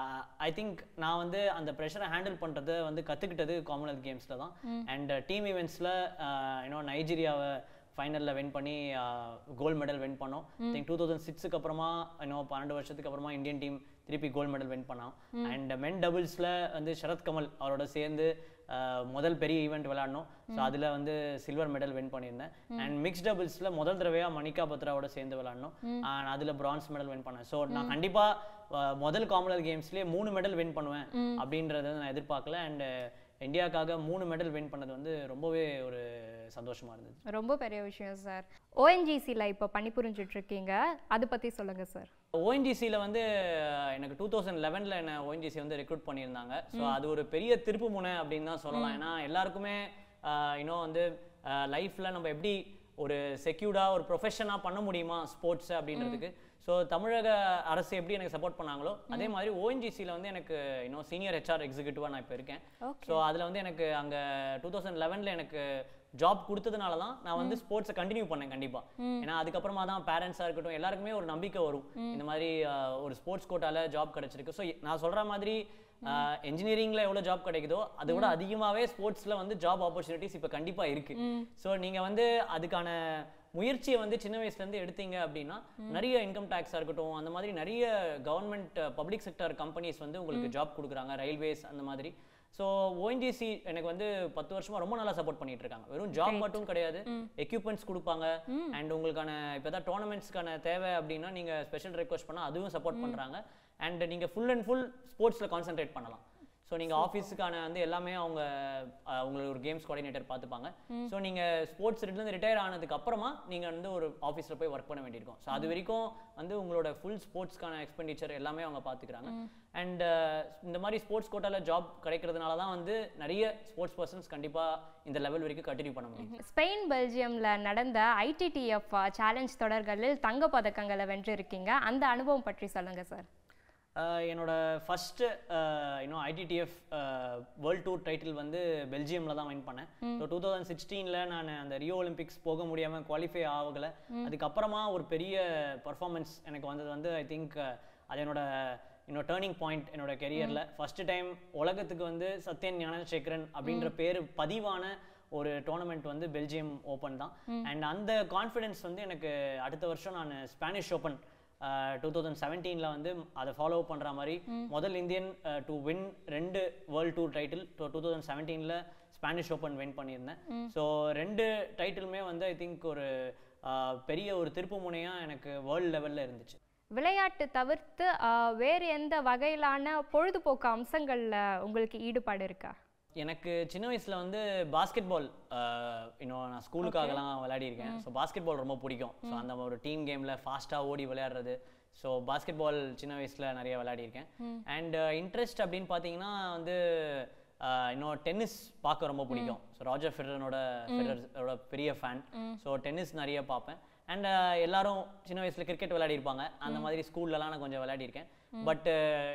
ஐ திங்க் நான் வந்து அந்த ப்ரெஷரை ஹேண்டில் பண்ணுறதை வந்து கற்றுக்கிட்டது காமன்வெல்த் கேம்ஸில் தான் அண்ட் டீம் ஈவெண்ட்ஸில் இன்னும் நைஜீரியாவை ஃபைனலில் வின் பண்ணி கோல்டு மெடல் வின் பண்ணோம் திங்க் டூ தௌசண்ட் சிக்ஸுக்கு அப்புறமா இன்னும் பன்னெண்டு வருஷத்துக்கு அப்புறமா இந்தியன் டீம் திருப்பி கோல்டு மெடல் வின் பண்ணோம் அண்ட் மென் டபுள்ஸில் வந்து சரத் கமல் அவரோட சேர்ந்து ஆஹ், முதல் பெரிய ஈவெண்ட் விளையாடணும் ஸோ அதில் வந்து சில்வர் மெடல் வின் பண்ணியிருந்தேன் அண்ட் மிக்ஸ் டபுள்ஸில் முதல் தடவையாக மணிகா பத்ராவோட சேர்ந்து விளையாடணும் அண்ட் அதில் பிரான்ஸ் மெடல் வின் பண்ணேன் ஸோ நான் கண்டிப்பாக முதல் காமன்வெல்த் கேம்ஸ்லேயே மூணு மெடல் வின் பண்ணுவேன் அப்படின்றத நான் எதிர்பார்க்கல அண்ட் இந்தியாக்காக மூணு மெடல் வின் பண்ணது வந்து ரொம்பவே ஒரு சந்தோஷமா இருந்தது ரொம்ப பெரிய விஷயம் சார் ஓஎன்ஜிசியில் இப்போ பணிபுரிஞ்சுட்டு இருக்கீங்க அதை பற்றி சொல்லுங்கள் சார் ஓஎன்ஜிசியில் வந்து அஹ், எனக்கு டூ தௌசண்ட் லெவனில் என்ன ஓஎன்ஜிசி வந்து ரெக்ரூட் பண்ணியிருந்தாங்க ஸோ அது ஒரு பெரிய திருப்பு முனை அப்படின்னு தான் சொல்லலாம் ஏன்னா எல்லாருக்குமே இன்னும் வந்து லைஃப்பில் நம்ம எப்படி ஒரு செக்யூர்டாக ஒரு ப்ரொஃபஷனாக பண்ண முடியுமா ஸ்போர்ட்ஸ் அப்படின்றதுக்கு ஸோ தமிழக அரசு எப்படி எனக்கு சப்போர்ட் பண்ணாங்களோ அதே மாதிரி ஓஎன்ஜிசியில் வந்து எனக்கு இன்னும் சீனியர் ஹெச்ஆர் எக்ஸிக்யூட்டிவாக நான் இப்போ இருக்கேன் ஸோ அதில் வந்து எனக்கு அங்கே டூ தௌசண்ட் லெவனில் எனக்கு ஜாப் கொடுத்ததுனால தான் நான் வந்து ஸ்போர்ட்ஸை கண்டினியூ பண்ணேன் கண்டிப்பாக ஏன்னா அதுக்கப்புறமா தான் பேரண்ட்ஸாக இருக்கட்டும் எல்லாருக்குமே ஒரு நம்பிக்கை வரும் இந்த மாதிரி ஆஹ், ஒரு ஸ்போர்ட்ஸ் கோட்டால ஜாப் கிடைச்சிருக்கு ஸோ நான் சொல்கிற மாதிரி இன்ஜினியரிங்கில் எவ்வளோ ஜாப் கிடைக்குதோ அதை விட அதிகமாகவே ஸ்போர்ட்ஸில் வந்து ஜாப் ஆப்பர்ச்சுனிட்டிஸ் இப்போ கண்டிப்பாக இருக்கு ஸோ நீங்கள் வந்து அதுக்கான முயற்சியை வந்து சின்ன வயசுலேருந்து எடுத்தீங்க அப்படின்னா நிறைய இன்கம் டேக்ஸாக இருக்கட்டும் அந்த மாதிரி நிறைய கவர்மெண்ட் பப்ளிக் செக்டர் கம்பெனிஸ் வந்து உங்களுக்கு ஜாப் கொடுக்குறாங்க ரயில்வேஸ் அந்த மாதிரி ஸோ ஓஎன்ஜிசி எனக்கு வந்து பத்து வருஷமா ரொம்ப நல்லா சப்போர்ட் பண்ணிட்டு இருக்காங்க வெறும் ஜாப் மட்டும் கிடையாது எக்யூப்மெண்ட்ஸ் கொடுப்பாங்க அண்ட் உங்களுக்கான இப்போ தான் டோர்னமெண்ட்ஸ்க்கான தேவை அப்படின்னா நீங்க ஸ்பெஷல் ரெக்வஸ்ட் பண்ணால் அதுவும் சப்போர்ட் பண்றாங்க அண்ட் நீங்க ஃபுல் அண்ட் ஃபுல் ஸ்போர்ட்ஸில் கான்சென்ட்ரேட் பண்ணலாம் ஸோ நீங்கள் ஆஃபீஸுக்கான வந்து எல்லாமே அவங்க அஹ், உங்களுக்கு ஒரு கேம்ஸ் கோஆர்டினேட்டர் பார்த்துப்பாங்க ஸோ நீங்கள் ஸ்போர்ட்ஸ் இருந்து ரிட்டையர் ஆனதுக்கு அப்புறமா நீங்கள் வந்து ஒரு ஆஃபீஸில் போய் ஒர்க் பண்ண வேண்டியிருக்கும் ஸோ அது வரைக்கும் வந்து உங்களோட ஃபுல் ஸ்போர்ட்ஸ்க்கான எக்ஸ்பெண்டிச்சர் எல்லாமே அவங்க பார்த்துக்கிறாங்க அண்ட் இந்த மாதிரி ஸ்போர்ட்ஸ் கோட்டாவில் ஜாப் கிடைக்கிறதுனால தான் வந்து நிறைய ஸ்போர்ட்ஸ் பர்சன்ஸ் கண்டிப்பாக இந்த லெவல் வரைக்கும் கண்டினியூ பண்ண முடியும் ஸ்பெயின் பெல்ஜியம்ல நடந்த ஐடிடிஎஃப் சேலஞ்ச் தொடர்களில் தங்க பதக்கங்களை வென்றிருக்கீங்க அந்த அனுபவம் பற்றி சொல்லுங்க சார் ஆஹ் என்னோட ஃபஸ்ட்டு இன்னும் ஐடிடிஎஃப் வேர்ல்ட் டூர் டைட்டில் வந்து பெல்ஜியமில் தான் வின் பண்ணேன் ஸோ டூ தௌசண்ட் சிக்ஸ்டீனில் நான் அந்த ரியோ ஒலிம்பிக்ஸ் போக முடியாமல் குவாலிஃபை ஆகலை அதுக்கப்புறமா ஒரு பெரிய பர்ஃபார்மன்ஸ் எனக்கு வந்தது வந்து ஐ திங்க் அது என்னோட என்னோட டேர்னிங் பாயிண்ட் என்னோட கெரியரில் ஃபஸ்ட்டு டைம் உலகத்துக்கு வந்து சத்யன் ஞானசேகரன் அப்படின்ற பேர் பதிவான ஒரு டோர்னமெண்ட் வந்து பெல்ஜியம் ஓப்பன் தான் அண்ட் அந்த கான்ஃபிடன்ஸ் வந்து எனக்கு அடுத்த வருஷம் நான் ஸ்பானிஷ் ஓப்பன் டூ தௌசண்ட் செவன்டீனில் வந்து அதை ஃபாலோ பண்ணுற மாதிரி முதல் இந்தியன் டு வின் ரெண்டு world tour title two thousand செவன்டீனில் ஸ்பானிஷ் ஓப்பன் வின் பண்ணியிருந்தேன் ஸோ ரெண்டு டைட்டிலுமே வந்து ஐ திங்க் ஒரு அஹ், பெரிய ஒரு திருப்பு முனையாக எனக்கு வேர்ல்டு லெவலில் இருந்துச்சு விளையாட்டு தவிர்த்து ஆஹ், வேறு எந்த வகையிலான பொழுதுபோக்கு அம்சங்கள்ல உங்களுக்கு ஈடுபாடு இருக்கா எனக்கு சின்ன வயசுல வந்து பாஸ்கெட் பால் இன்னும் நான் ஸ்கூலுக்காகலாம் விளையாடிருக்கேன் ஸோ பாஸ்கெட் பால் ரொம்ப பிடிக்கும் ஸோ அந்த ஒரு டீம் கேமில் ஃபாஸ்ட்டாக ஓடி விளையாடுறது ஸோ பாஸ்கெட் பால் சின்ன வயசுல நிறைய விளையாடிருக்கேன் அண்ட் இன்ட்ரெஸ்ட் அப்படின்னு பார்த்தீங்கன்னா வந்து ஆஹ், இன்னும் டென்னிஸ் பார்க்க ரொம்ப பிடிக்கும் ஸோ ராஜர் ஃபெடரனோட ஃபெடரோட பெரிய ஃபேன் ஸோ டென்னிஸ் நிறைய பார்ப்பேன் அண்ட் எல்லாரும் சின்ன வயசுல கிரிக்கெட் விளையாடிருப்பாங்க அந்த மாதிரி ஸ்கூல்லலாம் நான் கொஞ்சம் விளையாடிருக்கேன் பட்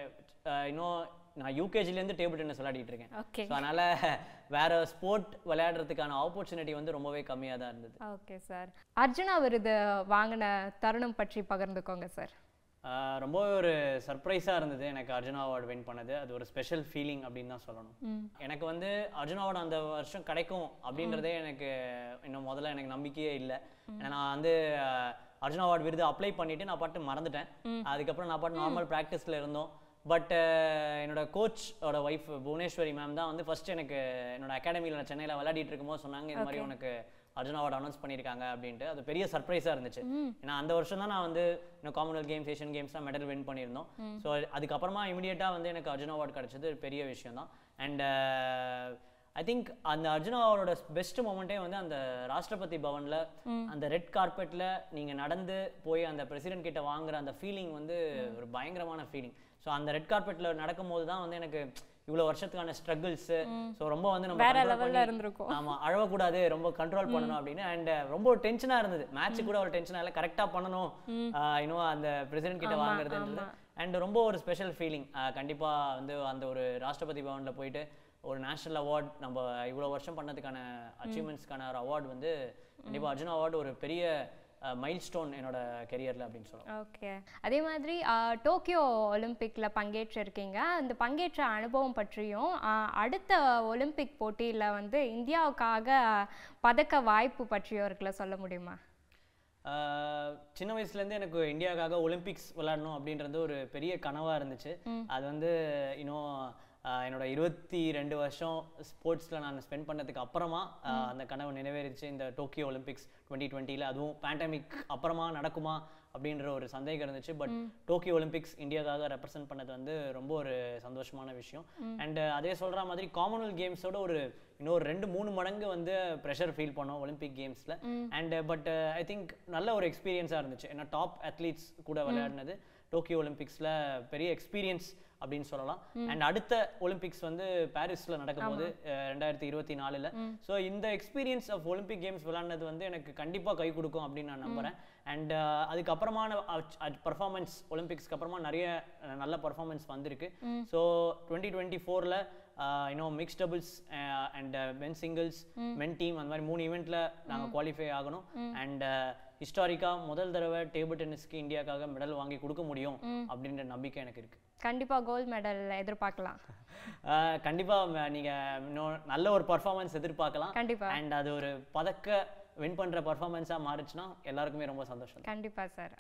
இன்னும் நான் யூகேஜிலேருந்து டேபிள் டென்னிஸ் விளையாடிட்டு இருக்கேன் ஓகே ஸோ அதனால வேற ஸ்போர்ட் விளையாடுறதுக்கான ஆப்பர்ச்சுனிட்டி வந்து ரொம்பவே கம்மியாக தான் இருந்தது ஓகே சார் அர்ஜுனா விருது வாங்கின தருணம் பற்றி பகிர்ந்துக்கோங்க சார் ஆஹ் ரொம்பவே ஒரு சர்ப்ரைஸாக இருந்தது எனக்கு அர்ஜுனா அவார்டு வின் பண்ணது அது ஒரு ஸ்பெஷல் ஃபீலிங் அப்படின்னு தான் சொல்லணும் எனக்கு வந்து அர்ஜுனா அவார்டு அந்த வருஷம் கிடைக்கும் அப்படின்றதே எனக்கு இன்னும் முதல்ல எனக்கு நம்பிக்கையே இல்லை ஏன்னா நான் வந்து ஆஹ், அர்ஜுனா அவார்டு விருது அப்ளை பண்ணிட்டு நான் பாட்டு மறந்துட்டேன் அதுக்கப்புறம் நான் பாட்டு நார்மல் ப்ராக்டிஸில் இருந்தோம் பட் என்னோட கோச்சோட ஒய்ஃப் புவனேஸ்வரி மேம் தான் வந்து ஃபர்ஸ்ட் எனக்கு என்னோட அகாடமியில் சென்னையில் விளையாடிட்டு இருக்கும்போது சொன்னாங்க இந்த மாதிரி உனக்கு அர்ஜுன் அவார்டு அனௌன்ஸ் பண்ணியிருக்காங்க அப்படின்ட்டு அது பெரிய சர்ப்ரைஸாக இருந்துச்சு ஏன்னா அந்த வருஷம் தான் நான் வந்து இன்னும் காமன்வெல்த் கேம்ஸ் ஏஷியன் கேம்ஸ்லாம் மெடல் வின் பண்ணியிருந்தோம் ஸோ அதுக்கப்புறமா இமீடியட்டாக வந்து எனக்கு அர்ஜுன் அவார்டு கிடைச்சது ஒரு பெரிய விஷயம் தான் அண்ட் ஐ திங்க் அந்த அர்ஜுனா அவரோட பெஸ்ட் மூமெண்ட்டே வந்து அந்த ராஷ்டிரபதி பவன்ல அந்த ரெட் கார்பெட்ல நீங்க நடந்து போய் அந்த பிரசிடென்ட் கிட்ட வாங்குற அந்த ஃபீலிங் வந்து ஒரு பயங்கரமான ஃபீலிங் ஸோ அந்த ரெட் கார்பெட்ல நடக்கும்போது தான் வந்து எனக்கு இவ்வளோ வருஷத்துக்கான ஸ்ட்ரகிள்ஸ் ஸோ ரொம்ப வந்து நம்ம வேற control level ல பண்ணி- இருந்திருக்கும். ஆமா அழவக்கூடாது ரொம்ப கண்ட்ரோல் பண்ணணும் அப்படின்னு அண்ட் ரொம்ப டென்ஷனா இருந்தது மேட்ச் கூட ஒரு டென்ஷனா இல்லை கரெக்டா பண்ணணும் இன்னும் அந்த பிரசிடென்ட் கிட்ட வாங்குறதுன்றது அண்ட் ரொம்ப ஒரு ஸ்பெஷல் ஃபீலிங் கண்டிப்பா வந்து அந்த ஒரு ராஷ்டிரபதி பவன்ல போயிட்டு ஒரு நேஷனல் அவார்ட் நம்ம இவ்வளோ வருஷம் பண்ணதுக்கான அச்சீவ்மெண்ட்ஸ்க்கான ஒரு அவார்ட் வந்து கண்டிப்பா அர்ஜுனா அவார்டு ஒரு பெரிய மைல் ஸ்டோன் என்னோட கெரியர்ல அப்படின்னு சொல்லலாம் ஓகே அதே மாதிரி ஆ, டோக்கியோ ஒலிம்பிக்கில் பங்கேற்றிருக்கீங்க அந்த பங்கேற்ற அனுபவம் பற்றியும் ஆ, அடுத்த ஒலிம்பிக் போட்டியில் வந்து இந்தியாவுக்காக பதக்க வாய்ப்பு பற்றியும் இருக்குல்ல சொல்ல முடியுமா ஆஹ் சின்ன வயசுலேருந்து எனக்கு இந்தியாவுக்காக ஒலிம்பிக்ஸ் விளையாடணும் அப்படின்றது ஒரு பெரிய கனவாக இருந்துச்சு அது வந்து இன்னும் ஆஹ் என்னோட இருபத்தி ரெண்டு வருஷம் ஸ்போர்ட்ஸில் நான் ஸ்பெண்ட் பண்ணதுக்கு அப்புறமா ஆஹ் அந்த கனவு நிறைவேறிச்சு இந்த டோக்கியோ ஒலிம்பிக்ஸ் டுவெண்ட்டி டுவெண்ட்டியில் அதுவும் பேண்டமிக் அப்புறமா நடக்குமா அப்படின்ற ஒரு சந்தேகம் இருந்துச்சு பட் டோக்கியோ ஒலிம்பிக்ஸ் இந்தியாவுக்காக ரெப்ரசென்ட் பண்ணது வந்து ரொம்ப ஒரு சந்தோஷமான விஷயம் அண்ட் அதே சொல்ற மாதிரி காமன்வெல்த் கேம்ஸோட ஒரு இன்னொரு ரெண்டு மூணு மடங்கு வந்து ப்ரெஷர் ஃபீல் பண்ணோம் ஒலிம்பிக் கேம்ஸில் அண்ட் பட் ஐ திங்க் நல்ல ஒரு எக்ஸ்பீரியன்ஸாக இருந்துச்சு ஏன்னா டாப் அத்லீட்ஸ் கூட விளையாடினது டோக்கியோ ஒலிம்பிக்ஸில் பெரிய எக்ஸ்பீரியன்ஸ் அப்படின்னு சொல்லலாம் அண்ட் அடுத்த ஒலிம்பிக்ஸ் வந்து பாரிஸில் நடக்கும்போது அஹ், ரெண்டாயிரத்தி இருபத்தி நாலில் ஸோ இந்த எக்ஸ்பீரியன்ஸ் ஆஃப் ஒலிம்பிக் கேம்ஸ் விளையாடுனது வந்து எனக்கு கண்டிப்பாக கை கொடுக்கும் அப்படின்னு நான் நம்புறேன் அண்ட் அதுக்கப்புறமான பர்ஃபார்மன்ஸ் ஒலிம்பிக்ஸ்க்கு அப்புறமா நிறைய அஹ், நல்ல பர்ஃபார்மன்ஸ் வந்திருக்கு ஸோ டுவெண்ட்டி டுவெண்ட்டி ஃபோரில் இன்னும் mix doubles and men singles men team அந்த மாதிரி மூணு ஈவெண்ட்டில் நாங்கள் குவாலிஃபை ஆகணும் அண்ட் ஹிஸ்டாரிக்காக முதல் தடவை டேபிள் டென்னிஸ்க்கு இந்தியாக்காக மெடல் வாங்கி கொடுக்க முடியும் அப்படின்ற நம்பிக்கை எனக்கு இருக்கு கண்டிப்பாக கோல்ட் மெடல் எதிர்பார்க்கலாம் ஆஹ் கண்டிப்பா ம- நீங்க இன்னும் நல்ல ஒரு பர்ஃபார்மன்ஸ் எதிர்பார்க்கலாம் கண்டிப்பா. அண்ட் அது ஒரு பதக்க வின் பண்ற பர்ஃபார்மன்ஸா மாறுச்சுன்னா எல்லாருக்குமே ரொம்ப சந்தோஷம் தான். கண்டிப்பா சார்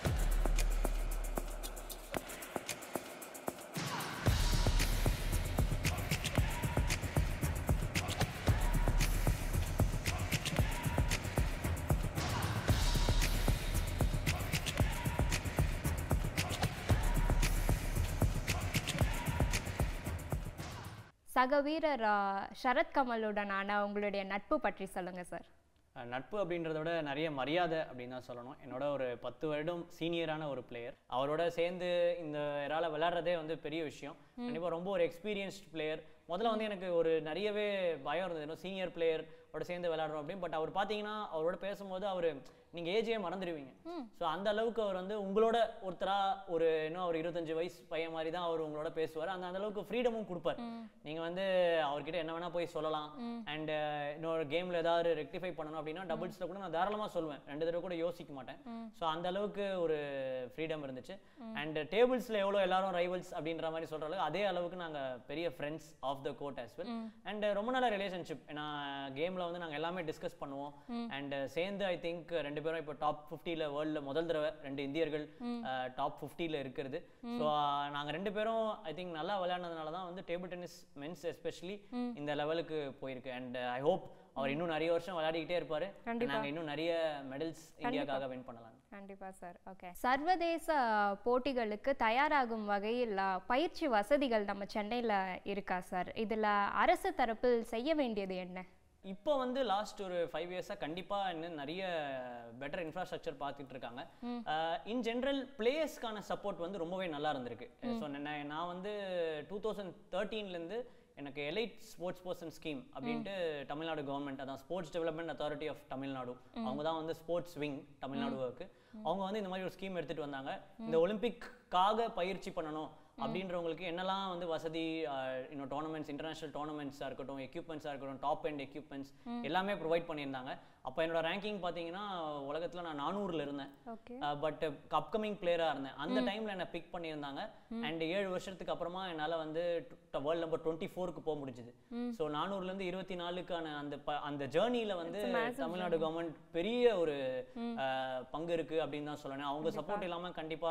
சக வீரர் ஆ, சரத் கமலுடனான உங்களுடைய நட்பு பற்றி சொல்லுங்க சார் அஹ் நட்பு அப்படின்றத விட நிறைய மரியாதை அப்படின்னு தான் சொல்லணும் என்னோட ஒரு பத்து வருடம் சீனியரான ஒரு பிளேயர் அவரோட சேர்ந்து இந்த இறால விளையாடுறதே வந்து பெரிய விஷயம் கண்டிப்பா ரொம்ப ஒரு எக்ஸ்பீரியன்ஸ்ட் பிளேயர் முதல்ல வந்து எனக்கு ஒரு நிறையவே பயம் இருந்தது சீனியர் பிளேயர் அவரோட சேர்ந்து விளையாடுறோம் அப்படின்னு பட் அவர் பார்த்தீங்கன்னா அவரோட பேசும்போது அவர் நீங்க ஏஜே மறந்துடுவீங்க ஸோ அந்த அளவுக்கு அவர் வந்து உங்களோட ஒருத்தரா ஒரு இன்னும் அவர் இருபத்தஞ்சு வயசு பையன் மாதிரி தான் அவர் உங்களோட பேசுவார் அந்த அந்த அளவுக்கு ஃப்ரீடமும் கொடுப்பார் நீங்க வந்து அவர்கிட்ட என்ன வேணா போய் சொல்லலாம் அண்ட் இன்னொரு கேம்ல ஏதாவது ரெக்டிஃபை பண்ணணும் அப்படின்னா டபுள்ஸ்ல கூட நான் தாராளமா சொல்லுவேன் ரெண்டு தடவை கூட யோசிக்க மாட்டேன் ஸோ அந்த அளவுக்கு ஒரு ஃப்ரீடம் இருந்துச்சு அண்ட் டேபிள்ஸ்ல எவ்வளோ எல்லாரும் ரைவல்ஸ் அப்படின்ற மாதிரி சொல்ற அளவுக்கு அதே அளவுக்கு நாங்க பெரிய friends of the court as well and ரொம்ப நல்ல ரிலேஷன்ஷிப் ஏன்னா கேம்ல வந்து நாங்க எல்லாமே டிஸ்கஸ் பண்ணுவோம் அண்ட் சேர்ந்து ஐ திங்க் ரெண்டு பேரும் இப்போ டாப் ஃபிஃப்டியில் வேர்ல்டில் முதல் தடவை ரெண்டு இந்தியர்கள் டாப் ஃபிஃப்டியில் இருக்கிறது ஸோ நாங்க ரெண்டு பேரும் ஐ திங்க் நல்லா விளையாடுனதுனால தான் வந்து டேபிள் டென்னிஸ் மென்ஸ் எஸ்பெஷலி இந்த லெவலுக்கு போயிருக்கு அண்ட் ஐ ஹோப் அவர் இன்னும் நிறைய வருஷம் விளையாடிக்கிட்டே இருப்பாரு நாங்க இன்னும் நிறைய மெடல்ஸ் இந்தியாக்காக வின் பண்ணலாம் கண்டிப்பா சார் ஓகே சர்வதேச போட்டிகளுக்கு தயாராகும் வகையில் அ, பயிற்சி வசதிகள் நம்ம சென்னையில இருக்கா சார் இதுல அரசு தரப்பில் செய்ய வேண்டியது என்ன இப்போ வந்து லாஸ்ட் ஒரு ஃபைவ் இயர்ஸாக கண்டிப்பாக இன்னும் நிறைய பெட்டர் இன்ஃப்ராஸ்ட்ரக்சர் பார்த்துட்டு இருக்காங்க இன் ஜென்ரல் பிளேயர்ஸ்க்கான சப்போர்ட் வந்து ரொம்பவே நல்லா இருந்திருக்கு ஸோ நான் வந்து டூ தௌசண்ட் தேர்ட்டீன்லேருந்து எனக்கு எலைட் ஸ்போர்ட்ஸ் பர்சன் ஸ்கீம் அப்படின்ட்டு தமிழ்நாடு கவர்மெண்ட் அதான் sports development authority of Tamil Nadu அவங்க தான் வந்து ஸ்போர்ட்ஸ் விங் தமிழ்நாடுவுக்கு அவங்க வந்து இந்த மாதிரி ஒரு ஸ்கீம் எடுத்துட்டு வந்தாங்க இந்த ஒலிம்பிக்காக பயிற்சி பண்ணணும் அப்படின்றவங்களுக்கு என்னெல்லாம் வந்து வசதி ஆஹ், இன்னும் டோர்னமெண்ட்ஸ் இன்டர்நேஷனல் டோர்னமெண்ட்ஸாக இருக்கட்டும் எக்யூப்மெண்ட்ஸாக இருக்கட்டும் டாப் அண்ட் எக்யூப்மெண்ட்ஸ் எல்லாமே ப்ரொவைட் பண்ணியிருந்தாங்க அப்போ என்னோட ரேங்கிங் பார்த்தீங்கன்னா உலகத்தில் நான் நானூறுல இருந்தேன் ஓகே பட் அப்கமிங் பிளேயராக இருந்தேன் அந்த டைமில் என்னை பிக் பண்ணியிருந்தாங்க அண்ட் ஏழு வருஷத்துக்கு அப்புறமா என்னால் வந்து வேர்ல்ட் நம்பர் டுவெண்ட்டி ஃபோருக்கு போக முடிஞ்சுது ஸோ நானூறுலேருந்து இருபத்தி நாலுக்கான அந்த ப- அந்த ஜேர்னியில் வந்து தமிழ்நாடு கவர்மெண்ட் பெரிய ஒரு ஆஹ், பங்கு இருக்கு அப்படின்னு தான் சொல்லணும் அவங்க சப்போர்ட் இல்லாமல் கண்டிப்பாக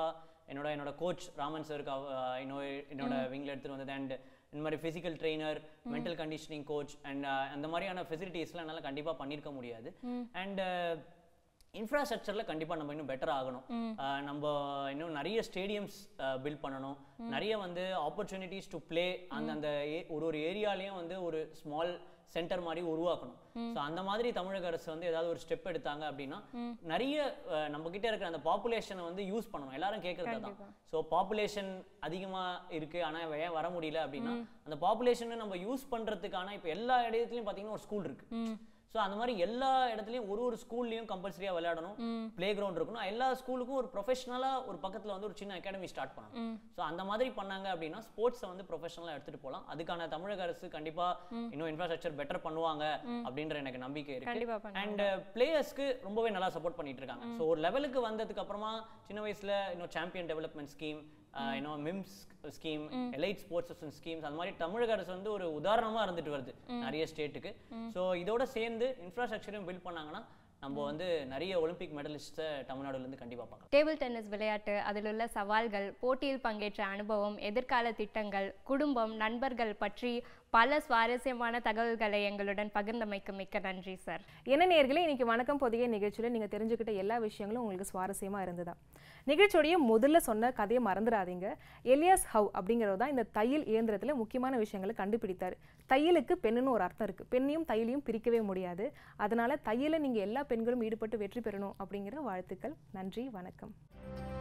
என்னோட என்னோட கோச் ராமன் சருக்கு இன்னொரு என்னோட விங்கில் எடுத்துகிட்டு வந்தது அண்ட் இந்த மாதிரி physical trainer mental conditioning coach and அந்த மாதிரியான ஃபெசிலிட்டிஸ்லாம் என்னால் கண்டிப்பாக பண்ணியிருக்க முடியாது அண்ட் இன்ஃப்ராஸ்ட்ரக்சரில் கண்டிப்பாக நம்ம இன்னும் பெட்டர் ஆகணும் அஹ் நம்ம இன்னும் நிறைய ஸ்டேடியம்ஸ் பில்ட் பண்ணணும் நிறைய வந்து ஆப்பர்ச்சுனிட்டிஸ் டு ப்ளே அந்த அந்த ஏ- ஒரு ஒரு ஏரியாலையும் வந்து ஒரு ஸ்மால் சென்டர் மாதிரி உருவாக்கணும் ஸோ அந்த மாதிரி தமிழக அரசு வந்து ஏதாவது ஒரு ஸ்டெப் எடுத்தாங்க அப்படின்னா நிறைய அஹ், நம்ம கிட்ட இருக்கிற அந்த பாப்புலேஷனை வந்து யூஸ் பண்ணணும் எல்லாரும் கேட்கறது தான் ஸோ பாப்புலேஷன் அதிகமா இருக்கு ஆனா ஏன் வர முடியல அப்படின்னா அந்த பாப்புலேஷனை நம்ம யூஸ் பண்றதுக்கான இப்போ எல்லா இடத்துலயும் பாத்தீங்கன்னா ஒரு ஸ்கூல் இருக்கு ஸோ அந்த மாதிரி எல்லா இடத்துலையும் ஒரு ஒரு ஸ்கூல்லையும் கம்பல்சரியாக விளையாடணும் ப்ளே கிரவுண்ட் இருக்கணும் எல்லா ஸ்கூலுக்கும் ஒரு ப்ரொஃபஷனலாக ஒரு பக்கத்தில் வந்து ஒரு சின்ன அகாடமி ஸ்டார்ட் பண்ணணும் ஸோ அந்த மாதிரி பண்ணாங்க அப்படின்னா ஸ்போர்ட்ஸை வந்து ப்ரொஃபஷனலாக எடுத்துகிட்டு போகலாம் அதுக்கான தமிழக அரசு கண்டிப்பாக இன்னும் இன்ஃப்ராஸ்ட்ரக்சர் பெட்டர் பண்ணுவாங்க அப்படின்ற எனக்கு நம்பிக்கை கண்டிப்பா இருக்கு அண்ட் பிளேயர்ஸ்க்கு ரொம்பவே நல்லா சப்போர்ட் பண்ணிட்டு இருக்காங்க ஸோ ஒரு லெவலுக்கு வந்ததுக்கு அப்புறமா சின்ன வயசுல இன்னும் சாம்பியன் டெவலப்மெண்ட் ஸ்கீம் இன்னும் MIMS scheme elite sports schemes அந்த மாதிரி தமிழக அரசு வந்து ஒரு உதாரணமா இருந்துட்டு வருது நிறைய ஸ்டேட்டுக்கு ஸோ இதோட சேர்ந்து இன்ஃப்ராஸ்ட்ரக்சரையும் பில்ட் பண்ணாங்கன்னா நம்ம வந்து நிறைய ஒலிம்பிக் மெடலிஸ்ட்டை தமிழ்நாடுல இருந்து கண்டிப்பா பார்க்கலாம் டேபிள் டென்னிஸ் விளையாட்டு அதில் உள்ள சவால்கள் போட்டியில் பங்கேற்ற அனுபவம் எதிர்கால திட்டங்கள் குடும்பம் நண்பர்கள் பற்றி பல சுவாரஸ்யமான தகவல்களை எங்களுடன் பகிர்ந்தமைக்கு மிக்க நன்றி சார் என்ன நேர்களே இன்னைக்கு வணக்கம் பொதிகை நிகழ்ச்சியில் நீங்கள் தெரிஞ்சுக்கிட்ட எல்லா விஷயங்களும் உங்களுக்கு சுவாரஸ்யமாக இருந்ததா நிகழ்ச்சியோடைய முதல்ல சொன்ன கதையை மறந்துடாதீங்க எலியாஸ் ஹவ் அப்படிங்கிறது தான் இந்த தையல் இயந்திரத்தில் முக்கியமான விஷயங்களை கண்டுபிடித்தார் தையலுக்கு பெண்ணுன்னு ஒரு அர்த்தம் இருக்குது பெண்ணையும் தையலையும் பிரிக்கவே முடியாது அதனால தையலை நீங்கள் எல்லா பெண்களும் ஈடுபட்டு வெற்றி பெறணும் அப்படிங்கிற வாழ்த்துக்கள் நன்றி வணக்கம்